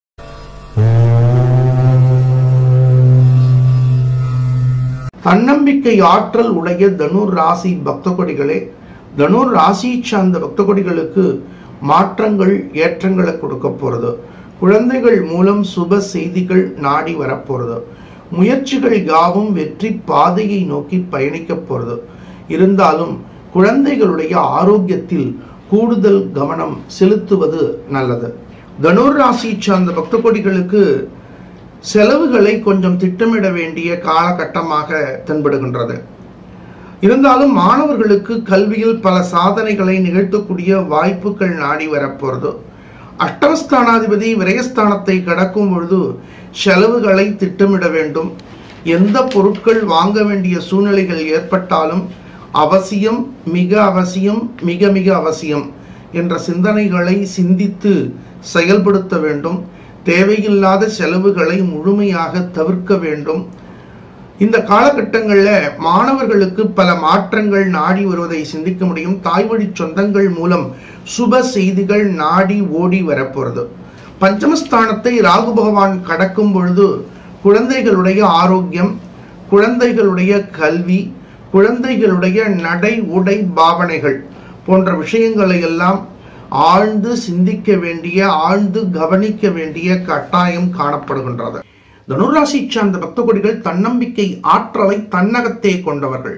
தன்னம்பிக்கை ஆற்றல் உடைய தனுர் ராசி பக்த கொடிகளே தனுர் ராசியை சார்ந்த பக்த கொடிகளுக்கு மாற்றங்கள் ஏற்றங்களை கொடுக்க போறது குழந்தைகள் மூலம் சுப செய்திகள் நாடி வரப்போறது முயற்சிகள் யாவும் வெற்றி பாதையை நோக்கி பயணிக்க போறது இருந்தாலும் குழந்தைகளுடைய ஆரோக்கியத்தில் கூடுதல் கவனம் செலுத்துவது நல்லது தனுர் ராசியை சார்ந்த பக்த கொடிகளுக்கு செலவுகளை கொஞ்சம் திட்டமிட வேண்டிய காலகட்டமாக தென்படுகின்றது இருந்தாலும் மாணவர்களுக்கு கல்வியில் பல சாதனைகளை நிகழ்த்தக்கூடிய வாய்ப்புகள் நாடி வரப்போறது அஷ்டமஸ்தானாதிபதி விரயஸ்தானத்தை கடக்கும் பொழுது செலவுகளை திட்டமிட வேண்டும் எந்த பொருட்கள் வாங்க வேண்டிய சூழ்நிலைகள் ஏற்பட்டாலும் அவசியம் மிக அவசியம் மிக மிக அவசியம் என்ற சிந்தனைகளை சிந்தித்து செயல்படுத்த வேண்டும் தேவையில்லாத செலவுகளை முழுமையாக தவிர்க்க வேண்டும் இந்த காலகட்டங்களில் மாணவர்களுக்கு பல மாற்றங்கள் நாடி வருவதை சிந்திக்க முடியும் தாய்வழி சொந்தங்கள் மூலம் சுப செய்திகள் நாடி ஓடி வரப்போறது பஞ்சமஸ்தானத்தை ராகு பகவான் கடக்கும் பொழுது குழந்தைகளுடைய ஆரோக்கியம் குழந்தைகளுடைய கல்வி குழந்தைகளுடைய நடை உடை பாவனைகள் போன்ற விஷயங்களை எல்லாம் ஆழ்ந்து சிந்திக்க வேண்டிய ஆழ்ந்து கவனிக்க வேண்டிய கட்டாயம் காணப்படுகின்றது தனுராசி சார்ந்த பக்த கொடிகள் தன்னம்பிக்கை ஆற்றலை தன்னகத்தே கொண்டவர்கள்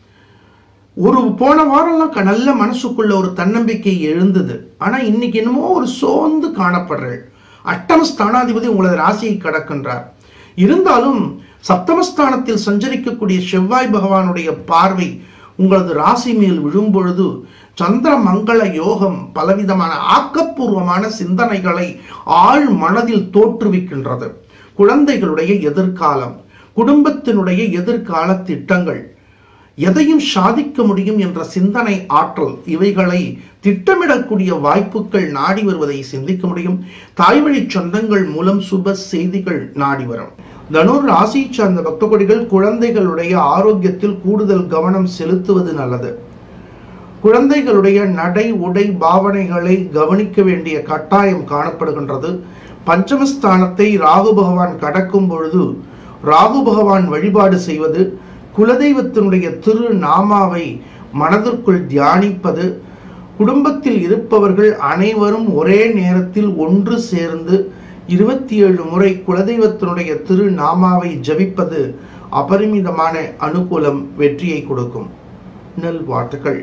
ஒரு போன வாரம்லாம் க- நல்ல மனசுக்குள்ள ஒரு தன்னம்பிக்கை எழுந்தது ஆனா இன்னைக்கு என்னமோ ஒரு சோர்ந்து காணப்படுறீர்கள் அட்டம ஸ்தானாதிபதி உங்களது ராசியை கடக்கின்றார் இருந்தாலும் சப்தமஸ்தானத்தில் சஞ்சரிக்கக்கூடிய செவ்வாய் பகவானுடைய பார்வை உங்களது ராசி மேல் விழும்பொழுது சந்திர மங்கள யோகம் பலவிதமான ஆக்கப்பூர்வமான சிந்தனைகளை ஆழ் மனதில் தோற்றுவிக்கின்றது குழந்தைகளுடைய எதிர்காலம் குடும்பத்தினுடைய எதிர்கால திட்டங்கள் எதையும் சாதிக்க முடியும் என்ற சிந்தனை ஆற்றல் இவைகளை திட்டமிடக்கூடிய வாய்ப்புகள் நாடி வருவதை சிந்திக்க முடியும் தாய்வழி சொந்தங்கள் மூலம் சுப செய்திகள் நாடி வரும் தனுர் ராசி சார்ந்த பக்த கொடிகள் குழந்தைகளுடைய ஆரோக்கியத்தில் கூடுதல் கவனம் செலுத்துவது நல்லது குழந்தைகளுடைய நடை உடை பாவனைகளை கவனிக்க வேண்டிய கட்டாயம் காணப்படுகின்றது பஞ்சமஸ்தானத்தை ராகு பகவான் கடக்கும் பொழுது ராகு பகவான் வழிபாடு செய்வது குலதெய்வத்தினுடைய திரு நாமாவை மனதிற்குள் தியானிப்பது குடும்பத்தில் இருப்பவர்கள் அனைவரும் ஒரே நேரத்தில் ஒன்று சேர்ந்து இருபத்தி ஏழு முறை குலதெய்வத்தினுடைய திரு நாமாவை ஜபிப்பது அபரிமிதமான அனுகூலம் வெற்றியை கொடுக்கும் நல்வாழ்த்துக்கள்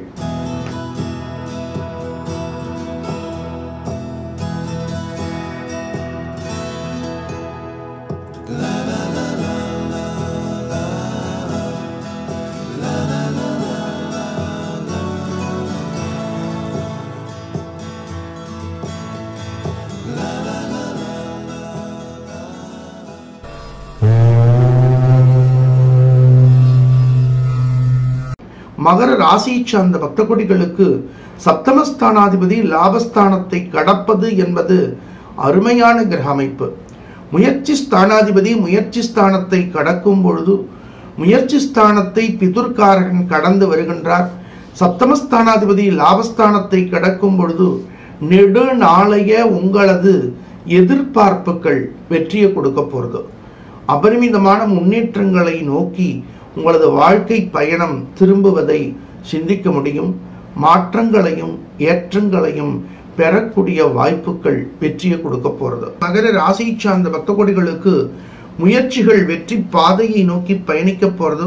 மகர ராசி சார்ந்த பக்த கொடிகளுக்கு சப்தமஸ்தானாதிபதி லாபஸ்தானத்தை கடப்பது என்பது அருமையான கிரக அமைப்பு முயற்சி ஸ்தானாதிபதி முயற்சி ஸ்தானத்தை கடக்கும் பொழுது முயற்சி ஸ்தானத்தை பிதுர்காரகன் கடந்து வருகின்றார் சப்தமஸ்தானாதிபதி லாபஸ்தானத்தை கடக்கும் பொழுது நெடு நாளைய உங்களது எதிர்பார்ப்புகள் வெற்றியை கொடுக்க போறது அபரிமிதமான முன்னேற்றங்களை நோக்கி உங்களது வாழ்க்கை பயணம் திரும்புவதை சிந்திக்க முடியும் மாற்றங்களையும் ஏற்றங்களையும் பெறக்கூடிய வாய்ப்புகள் வெற்றியை கொடுக்க போறது மகர ராசி சார்ந்த பக்த கொடிகளுக்கு முயற்சிகள் வெற்றி பாதையை நோக்கி பயணிக்க போறது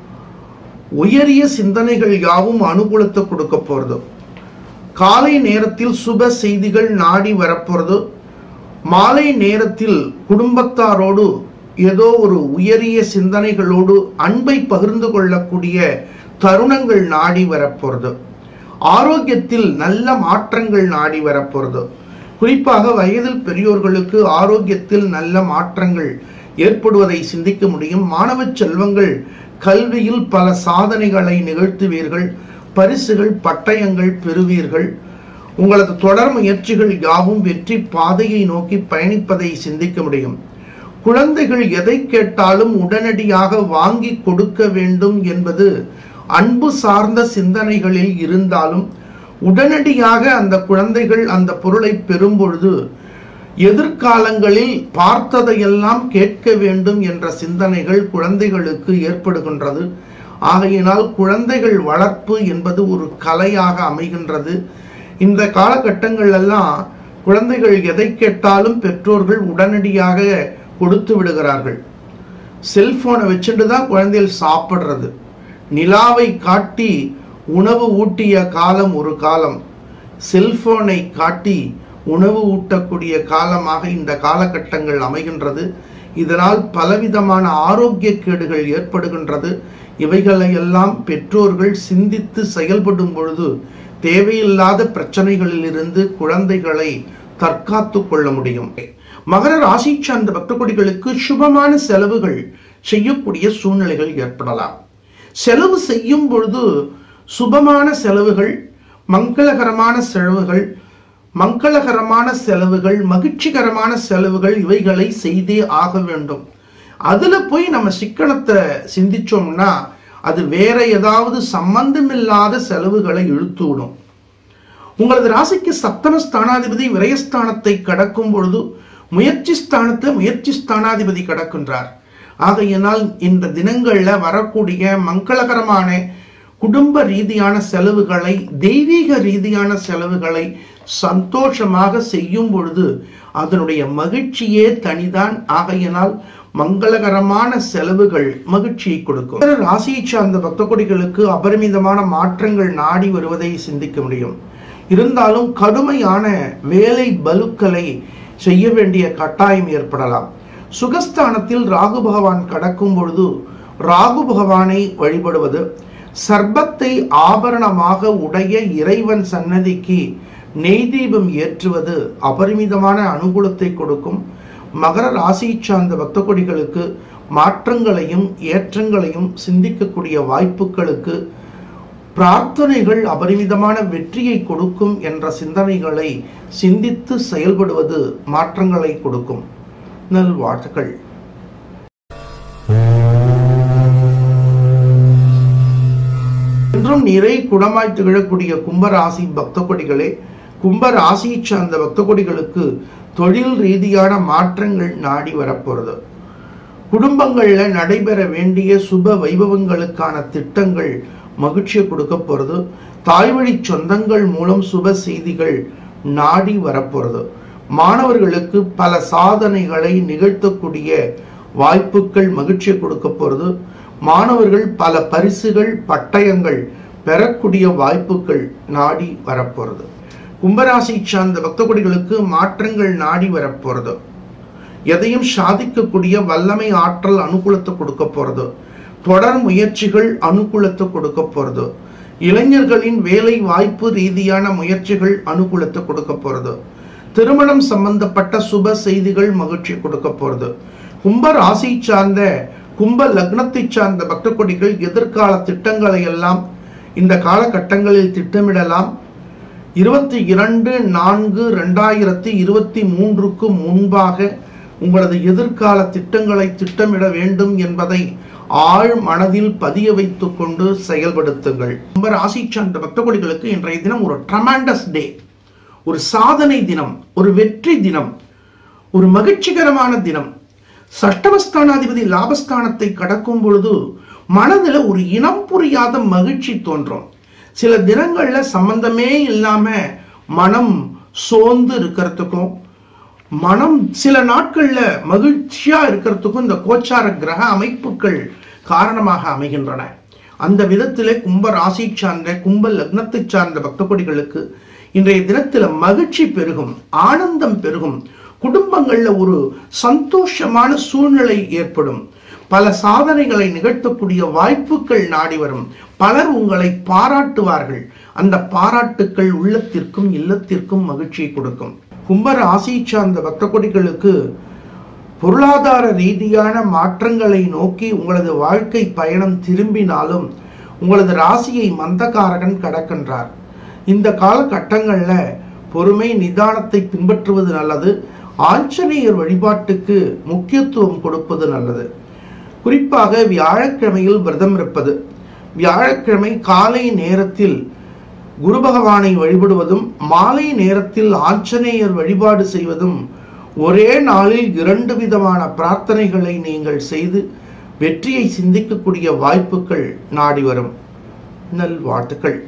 உயரிய சிந்தனைகள் யாவும் அனுகூலத்தை கொடுக்க போறது காலை நேரத்தில் சுப செய்திகள் நாடி வரப்போறது மாலை நேரத்தில் குடும்பத்தாரோடு ஏதோ ஒரு உயரிய சிந்தனைகளோடு அன்பை பகிர்ந்து கொள்ளக்கூடிய தருணங்கள் நாடி வரப்போறது ஆரோக்கியத்தில் நல்ல மாற்றங்கள் நாடி வரப்போறது குறிப்பாக வயதில் பெரியோர்களுக்கு ஆரோக்கியத்தில் நல்ல மாற்றங்கள் ஏற்படுவதை சிந்திக்க முடியும் மாணவ செல்வங்கள் கல்வியில் பல சாதனைகளை நிகழ்த்துவீர்கள் பரிசுகள் பட்டயங்கள் பெறுவீர்கள் உங்களது தொடர் முயற்சிகள் யாவும் வெற்றி பாதையை நோக்கி பயணிப்பதை சிந்திக்க முடியும் குழந்தைகள் எதை கேட்டாலும் உடனடியாக வாங்கி கொடுக்க வேண்டும் என்பது அன்பு சார்ந்த சிந்தனைகளில் இருந்தாலும் உடனடியாக அந்த குழந்தைகள் அந்த பொருளை பெறும் பொழுது எதிர்காலங்களில் பார்த்ததையெல்லாம் கேட்க வேண்டும் என்ற சிந்தனைகள் குழந்தைகளுக்கு ஏற்படுகின்றது ஆகையினால் குழந்தைகள் வளர்ப்பு என்பது ஒரு கலையாக அமைகின்றது இந்த காலகட்டங்கள் எல்லாம் குழந்தைகள் எதை கேட்டாலும் பெற்றோர்கள் உடனடியாக கொடுத்து விடுகிறார்கள் செல்போனை வச்சுட்டு தான் குழந்தைகள் சாப்பிடுறது நிலாவை காட்டி உணவு ஊட்டிய காலம் ஒரு காலம் செல்போனை காட்டி உணவு ஊட்டக்கூடிய காலமாக இந்த காலகட்டங்கள் அமைகின்றது இதனால் பலவிதமான ஆரோக்கிய கேடுகள் ஏற்படுகின்றது இவைகளை எல்லாம் பெற்றோர்கள் சிந்தித்து செயல்படும் பொழுது தேவையில்லாத பிரச்சனைகளிலிருந்து குழந்தைகளை தற்காத்து கொள்ள முடியும் மகர ராசி சார்ந்த பக்த கொடிகளுக்கு சுபமான செலவுகள் செய்யக்கூடிய சூழ்நிலைகள் ஏற்படலாம் செலவு செய்யும் பொழுது சுபமான செலவுகள் மங்களகரமான செலவுகள் மங்களகரமான செலவுகள் மகிழ்ச்சிகரமான செலவுகள் இவைகளை செய்தே ஆக வேண்டும் அதுல போய் நம்ம சிக்கனத்தை சிந்திச்சோம்னா அது வேற ஏதாவது சம்பந்தமில்லாத செலவுகளை இழுத்து விடும் உங்களது ராசிக்கு சப்தம ஸ்தானாதிபதி விரயஸ்தானத்தை கடக்கும் பொழுது முயற்சி ஸ்தானத்தை முயற்சி ஸ்தானாதிபதி கடக்கின்றார் ஆகையினால் இந்த தினங்கள்ல வரக்கூடிய மங்களகரமான குடும்ப ரீதியான செலவுகளை தெய்வீக ரீதியான செலவுகளை சந்தோஷமாக செய்யும் பொழுது அதனுடைய மகிழ்ச்சியே தனிதான் ஆகையினால் மங்களகரமான செலவுகள் மகிழ்ச்சியை கொடுக்கும் ராசியை சார்ந்த பக்த கொடிகளுக்கு அபரிமிதமான மாற்றங்கள் நாடி வருவதை சிந்திக்க முடியும் இருந்தாலும் கடுமையான வேலை பலுக்களை செய்ய வேண்டிய கட்டாயம் ஏற்படலாம் சுகஸ்தானத்தில் ராகு பகவான் கடக்கும் பொழுது ராகு பகவானை வழிபடுவது சர்பத்தை ஆபரணமாக உடைய இறைவன் சன்னதிக்கு நெய் தீபம் ஏற்றுவது அபரிமிதமான அனுகூலத்தை கொடுக்கும் மகர ராசி சார்ந்த பக்த கொடிகளுக்கு மாற்றங்களையும் ஏற்றங்களையும் சிந்திக்கக்கூடிய வாய்ப்புகளுக்கு பிரார்த்தனைகள் அபரிமிதமான வெற்றியை கொடுக்கும் என்ற சிந்தனைகளை சிந்தித்து செயல்படுவது மாற்றங்களை கொடுக்கும் நல்வாழ்த்துக்கள் பணம் நிறை குடமாய் திகழக்கூடிய கும்பராசி பக்த கொடிகளே கும்பராசியை சார்ந்த பக்த கொடிகளுக்கு தொழில் ரீதியான மாற்றங்கள் நாடி வரப்போறது குடும்பங்கள்ல நடைபெற வேண்டிய சுப வைபவங்களுக்கான திட்டங்கள் மகிழ்ச்சியை கொடுக்க போறது தாய்வழி சொந்தங்கள் மூலம் சுப செய்திகள் நாடி வரப்போறது மாணவர்களுக்கு பல சாதனைகளை நிகழ்த்தக்கூடிய வாய்ப்புகள் மகிழ்ச்சியை கொடுக்க போறது மாணவர்கள் பல பரிசுகள் பட்டயங்கள் பெறக்கூடிய வாய்ப்புகள் நாடி வரப்போறது கும்பராசி சார்ந்த பக்த கொடிகளுக்கு மாற்றங்கள் நாடி வரப்போறது எதையும் சாதிக்கக்கூடிய வல்லமை ஆற்றல் அனுகூலத்தை கொடுக்க போறது தொடர் முயற்சிகள் அனுகூலத்தை கொடுக்க போறது இளைஞர்களின் வேலை வாய்ப்பு ரீதியான முயற்சிகள் அனுகூலத்தை கொடுக்க போறது திருமணம் சம்பந்தப்பட்ட சுப செய்திகள் மகிழ்ச்சி கொடுக்க போறது கும்ப ராசி சார்ந்த கும்ப லக்னத்தை சார்ந்த பக்த கொடிகள் எதிர்கால திட்டங்களை எல்லாம் இந்த காலகட்டங்களில் திட்டமிடலாம் இருபத்தி இரண்டு நான்கு ரெண்டாயிரத்தி இருபத்தி மூன்றுக்கு முன்பாக உங்களது எதிர்கால திட்டங்களை திட்டமிட வேண்டும் என்பதை ஆழ் மனதில் பதிய வைத்துக் கொண்டு செயல்படுத்துங்கள் கும்ப ராசி சார்ந்த பக்த கொடிகளுக்கு இன்றைய தினம் ஒரு ட்ரமாண்டஸ் டே ஒரு சாதனை தினம் ஒரு வெற்றி தினம் ஒரு மகிழ்ச்சிகரமான தினம் சட்டமஸ்தானாதிபதி லாபஸ்தானத்தை கடக்கும் பொழுது மனதில் ஒரு இனம் புரியாத மகிழ்ச்சி தோன்றும் சில தினங்கள்ல சம்பந்தமே இல்லாம மனம் சோர்ந்து இருக்கிறதுக்கும் மனம் சில நாட்கள்ல மகிழ்ச்சியா இருக்கிறதுக்கும் இந்த கோச்சார கிரக அமைப்புகள் காரணமாக அமைகின்றன அந்த விதத்திலே கும்ப ராசி சார்ந்த கும்ப லக்னத்தை சார்ந்த பக்த கொடிகளுக்கு இன்றைய தினத்தில் மகிழ்ச்சி பெருகும் ஆனந்தம் பெருகும் குடும்பங்கள்ல ஒரு சந்தோஷமான சூழ்நிலை ஏற்படும் பல சாதனைகளை நிகழ்த்தக்கூடிய வாய்ப்புகள் நாடி வரும் பலர் உங்களை பாராட்டுவார்கள் அந்த பாராட்டுக்கள் உள்ளத்திற்கும் இல்லத்திற்கும் மகிழ்ச்சியை கொடுக்கும் கும்ப ராசியை சார்ந்த பக்த கொடிகளுக்கு பொருளாதார ரீதியான மாற்றங்களை நோக்கி உங்களது வாழ்க்கை பயணம் திரும்பினாலும் உங்களது ராசியை மந்தகாரகன் கடக்கின்றார் இந்த காலகட்டங்கள்ல பொறுமை நிதானத்தை பின்பற்றுவது நல்லது ஆஞ்சநேயர் வழிபாட்டுக்கு முக்கியத்துவம் கொடுப்பது நல்லது குறிப்பாக வியாழக்கிழமையில் விரதம் இருப்பது வியாழக்கிழமை காலை நேரத்தில் குரு பகவானை வழிபடுவதும் மாலை நேரத்தில் ஆஞ்சநேயர் வழிபாடு செய்வதும் ஒரே நாளில் இரண்டு விதமான பிரார்த்தனைகளை நீங்கள் செய்து வெற்றியை சிந்திக்கக்கூடிய வாய்ப்புகள் நாடி வரும் நல்வாழ்த்துக்கள்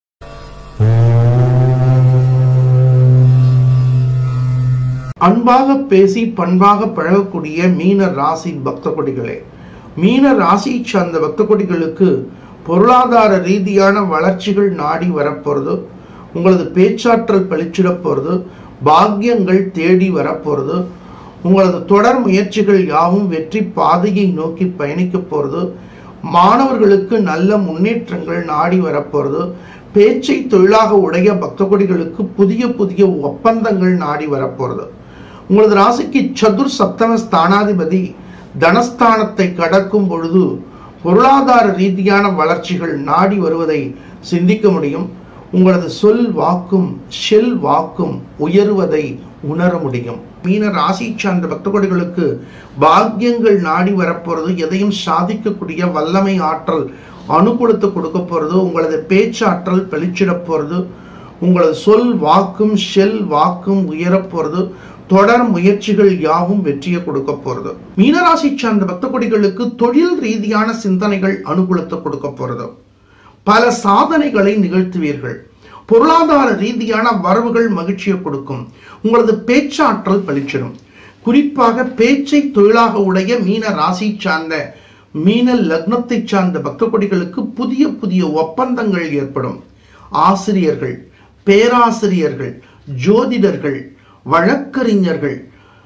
அன்பாக பேசி பண்பாக பழகக்கூடிய மீன ராசி பக்த கொடிகளே மீன ராசியை சார்ந்த பக்த கொடிகளுக்கு பொருளாதார ரீதியான வளர்ச்சிகள் நாடி வரப்போறது உங்களது பேச்சாற்றல் பளிச்சிட போறது பாக்கியங்கள் தேடி வரப்போறது உங்களது தொடர் முயற்சிகள் யாவும் வெற்றி பாதையை நோக்கி பயணிக்க போறது மாணவர்களுக்கு நல்ல முன்னேற்றங்கள் நாடி வரப்போறது பேச்சை தொழிலாக உடைய பக்த கொடிகளுக்கு புதிய புதிய ஒப்பந்தங்கள் நாடி வரப்போறது உங்களது ராசிக்கு சதுர் சப்தம ஸ்தானாதிபதி தனஸ்தானத்தை கடக்கும் பொழுது பொருளாதார ரீதியான வளர்ச்சிகள் நாடி வருவதை சிந்திக்க முடியும் உங்களது சொல் வாக்கும் ஷெல் வாக்கும் உயருவதை உணர முடியும் மீன ராசி சார்ந்த பக்த கொடிகளுக்கு பாக்கியங்கள் நாடி வரப்போறது எதையும் சாதிக்கக்கூடிய வல்லமை ஆற்றல் அனுகூலத்தை கொடுக்க போறது உங்களது பேச்சாற்றல் பளிச்சிட போறது உங்களது சொல் வாக்கும் ஷெல் வாக்கும் உயரப் போறது தொடர் முயற்சிகள் யாவும் வெற்றியை கொடுக்க போறது மீனராசி சார்ந்த பக்த கொடிகளுக்கு தொழில் ரீதியான சிந்தனைகள் அனுகூலத்தை கொடுக்க போறது பல சாதனைகளை நிகழ்த்துவீர்கள் பொருளாதார ரீதியான வரவுகள் மகிழ்ச்சியை கொடுக்கும் உங்களது பேச்சாற்றல் பளிச்சிடும் குறிப்பாக பேச்சை தொழிலாக உடைய மீன ராசி சார்ந்த மீன லக்னத்தை சார்ந்த பக்த கொடிகளுக்கு புதிய புதிய ஒப்பந்தங்கள் ஏற்படும் ஆசிரியர்கள் பேராசிரியர்கள் ஜோதிடர்கள் வழக்கறிஞர்கள்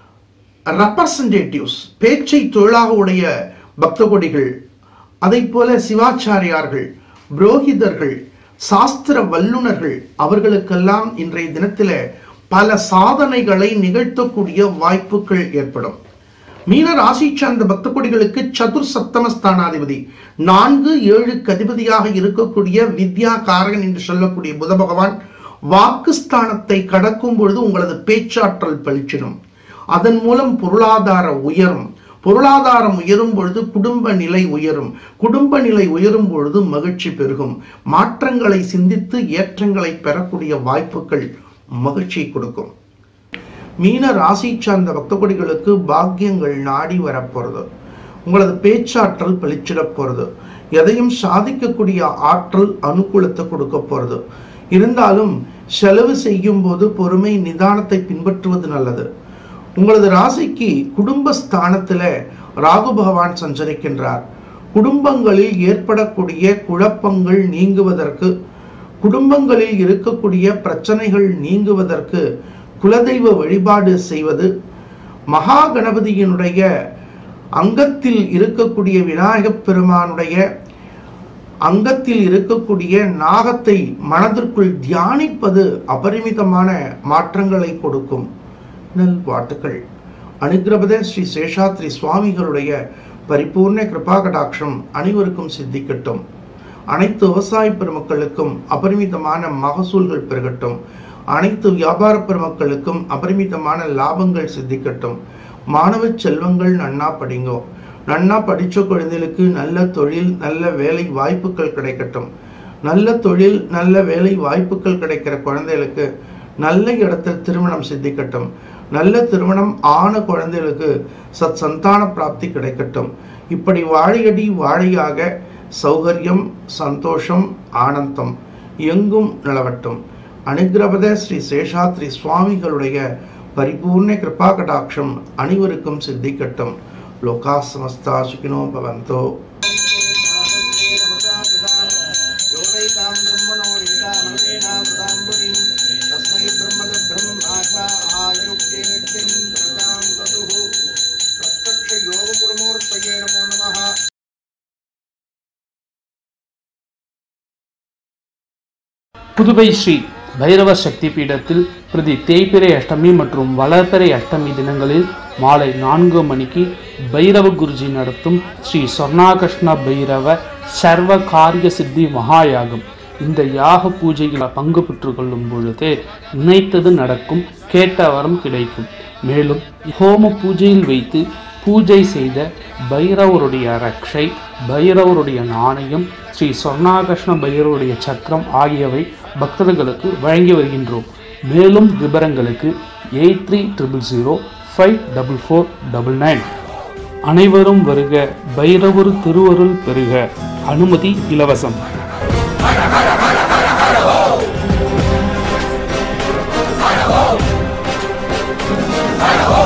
ரெப்ரசன்டேட்டிவ்ஸ் பேச்சை தொழிலாக உடைய பக்த கொடிகள் அதை போல சிவாச்சாரியார்கள் புரோகிதர்கள் சாஸ்திர வல்லுனர்கள் அவர்களுக்கெல்லாம் இன்றைய தினத்தில பல சாதனைகளை நிகழ்த்தக்கூடிய வாய்ப்புகள் ஏற்படும் மீன ராசி சார்ந்த பக்த கொடிகளுக்கு சதுர் சப்தம ஸ்தானாதிபதி நான்கு ஏழு கதிபதியாக இருக்கக்கூடிய வித்யா காரகன் என்று சொல்லக்கூடிய புத பகவான் வாக்குஸ்தானத்தை கடக்கும் பொழுது உங்களது பேச்சாற்றல் பளிச்சிடும் அதன் மூலம் பொருளாதார உயரும் பொருளாதாரம் உயரும் பொழுது குடும்ப நிலை உயரும் குடும்ப நிலை உயரும் பொழுது மகிழ்ச்சி பெருகும் மாற்றங்களை சிந்தித்து ஏற்றங்களை பெறக்கூடிய வாய்ப்புகள் மகிழ்ச்சி கொடுக்கும் மீன ராசி சார்ந்த பக்தகொடிகளுக்கு பாக்கியங்கள் நாடி வரப்போறது உங்களது பேச்சாற்றல் பளிச்சிட போறது எதையும் சாதிக்கக்கூடிய ஆற்றல் அனுகூலத்தை கொடுக்க போறது இருந்தாலும் செலவு செய்யும் போது பொறுமை நிதானத்தை பின்பற்றுவது நல்லது உங்களது ராசிக்கு குடும்ப ஸ்தானத்துல ராகு பகவான் சஞ்சரிக்கின்றார் குடும்பங்களில் ஏற்படக்கூடிய குழப்பங்கள் நீங்குவதற்கு குடும்பங்களில் இருக்கக்கூடிய பிரச்சனைகள் நீங்குவதற்கு குலதெய்வ வழிபாடு செய்வது மகா கணபதியினுடைய அங்கத்தில் இருக்கக்கூடிய விநாயகப் பெருமானுடைய அங்கத்தில் இருக்கக்கூடிய நாகத்தை மனதிற்குள் தியானிப்பது அபரிமிதமான மாற்றங்களை கொடுக்கும் நல்வாழ்த்துக்கள் அனுகிரபத ஸ்ரீ சேஷாத்ரி சுவாமிகளுடைய பரிபூர்ண கிருபா கடாட்சம் அனைவருக்கும் சித்திக்கட்டும் அனைத்து விவசாய பெருமக்களுக்கும் அபரிமிதமான மகசூல்கள் பெருகட்டும் அனைத்து வியாபார பெருமக்களுக்கும் அபரிமிதமான லாபங்கள் சித்திக்கட்டும் மாணவ செல்வங்கள் நன்னா படிங்கோ நன்னா படிச்ச குழந்தைகளுக்கு நல்ல தொழில் நல்ல வேலை வாய்ப்புகள் கிடைக்கட்டும் நல்ல தொழில் நல்ல வேலை வாய்ப்புகள் கிடைக்கிற குழந்தைகளுக்கு நல்ல இடத்தில் திருமணம் சித்திக்கட்டும் நல்ல திருமணம் ஆன குழந்தைகளுக்கு சத் சந்தான பிராப்தி கிடைக்கட்டும் இப்படி வாழையடி வாழையாக சௌகரியம் சந்தோஷம் ஆனந்தம் எங்கும் நிலவட்டும் அனுகிரபத ஸ்ரீ சேஷாத்ரி சுவாமிகளுடைய பரிபூர்ண கிருபா கடாட்சம் அனைவருக்கும் சித்திக்கட்டும் லோகா சமஸ்தா சுகினோ பவந்தோ புதுவை ஸ்ரீ பைரவ சக்தி பீடத்தில் பிரதி தேய்பிறை அஷ்டமி மற்றும் வளர்பிறை அஷ்டமி தினங்களில் மாலை நான்கு மணிக்கு பைரவ குருஜி நடத்தும் ஸ்ரீ சொர்ணாகிருஷ்ண பைரவ சர்வ காரிய சித்தி மகாயாகம் இந்த யாக பூஜையில் பங்கு பெற்று கொள்ளும் பொழுதே நினைத்தது நடக்கும் கேட்ட வரம் கிடைக்கும் மேலும் ஹோம பூஜையில் வைத்து பூஜை செய்த பைரவருடைய ரக்ஷை பைரவருடைய நாணயம் ஸ்ரீ சொர்ணாகிருஷ்ண பைரவருடைய சக்கரம் ஆகியவை பக்தர்களுக்கு வழங்கி வருகின்றோம் மேலும் விவரங்களுக்கு eight three triple zero five double four double nine அனைவரும் வருக பைரவர் திருவருள் பெறுக அனுமதி இலவசம் ஹர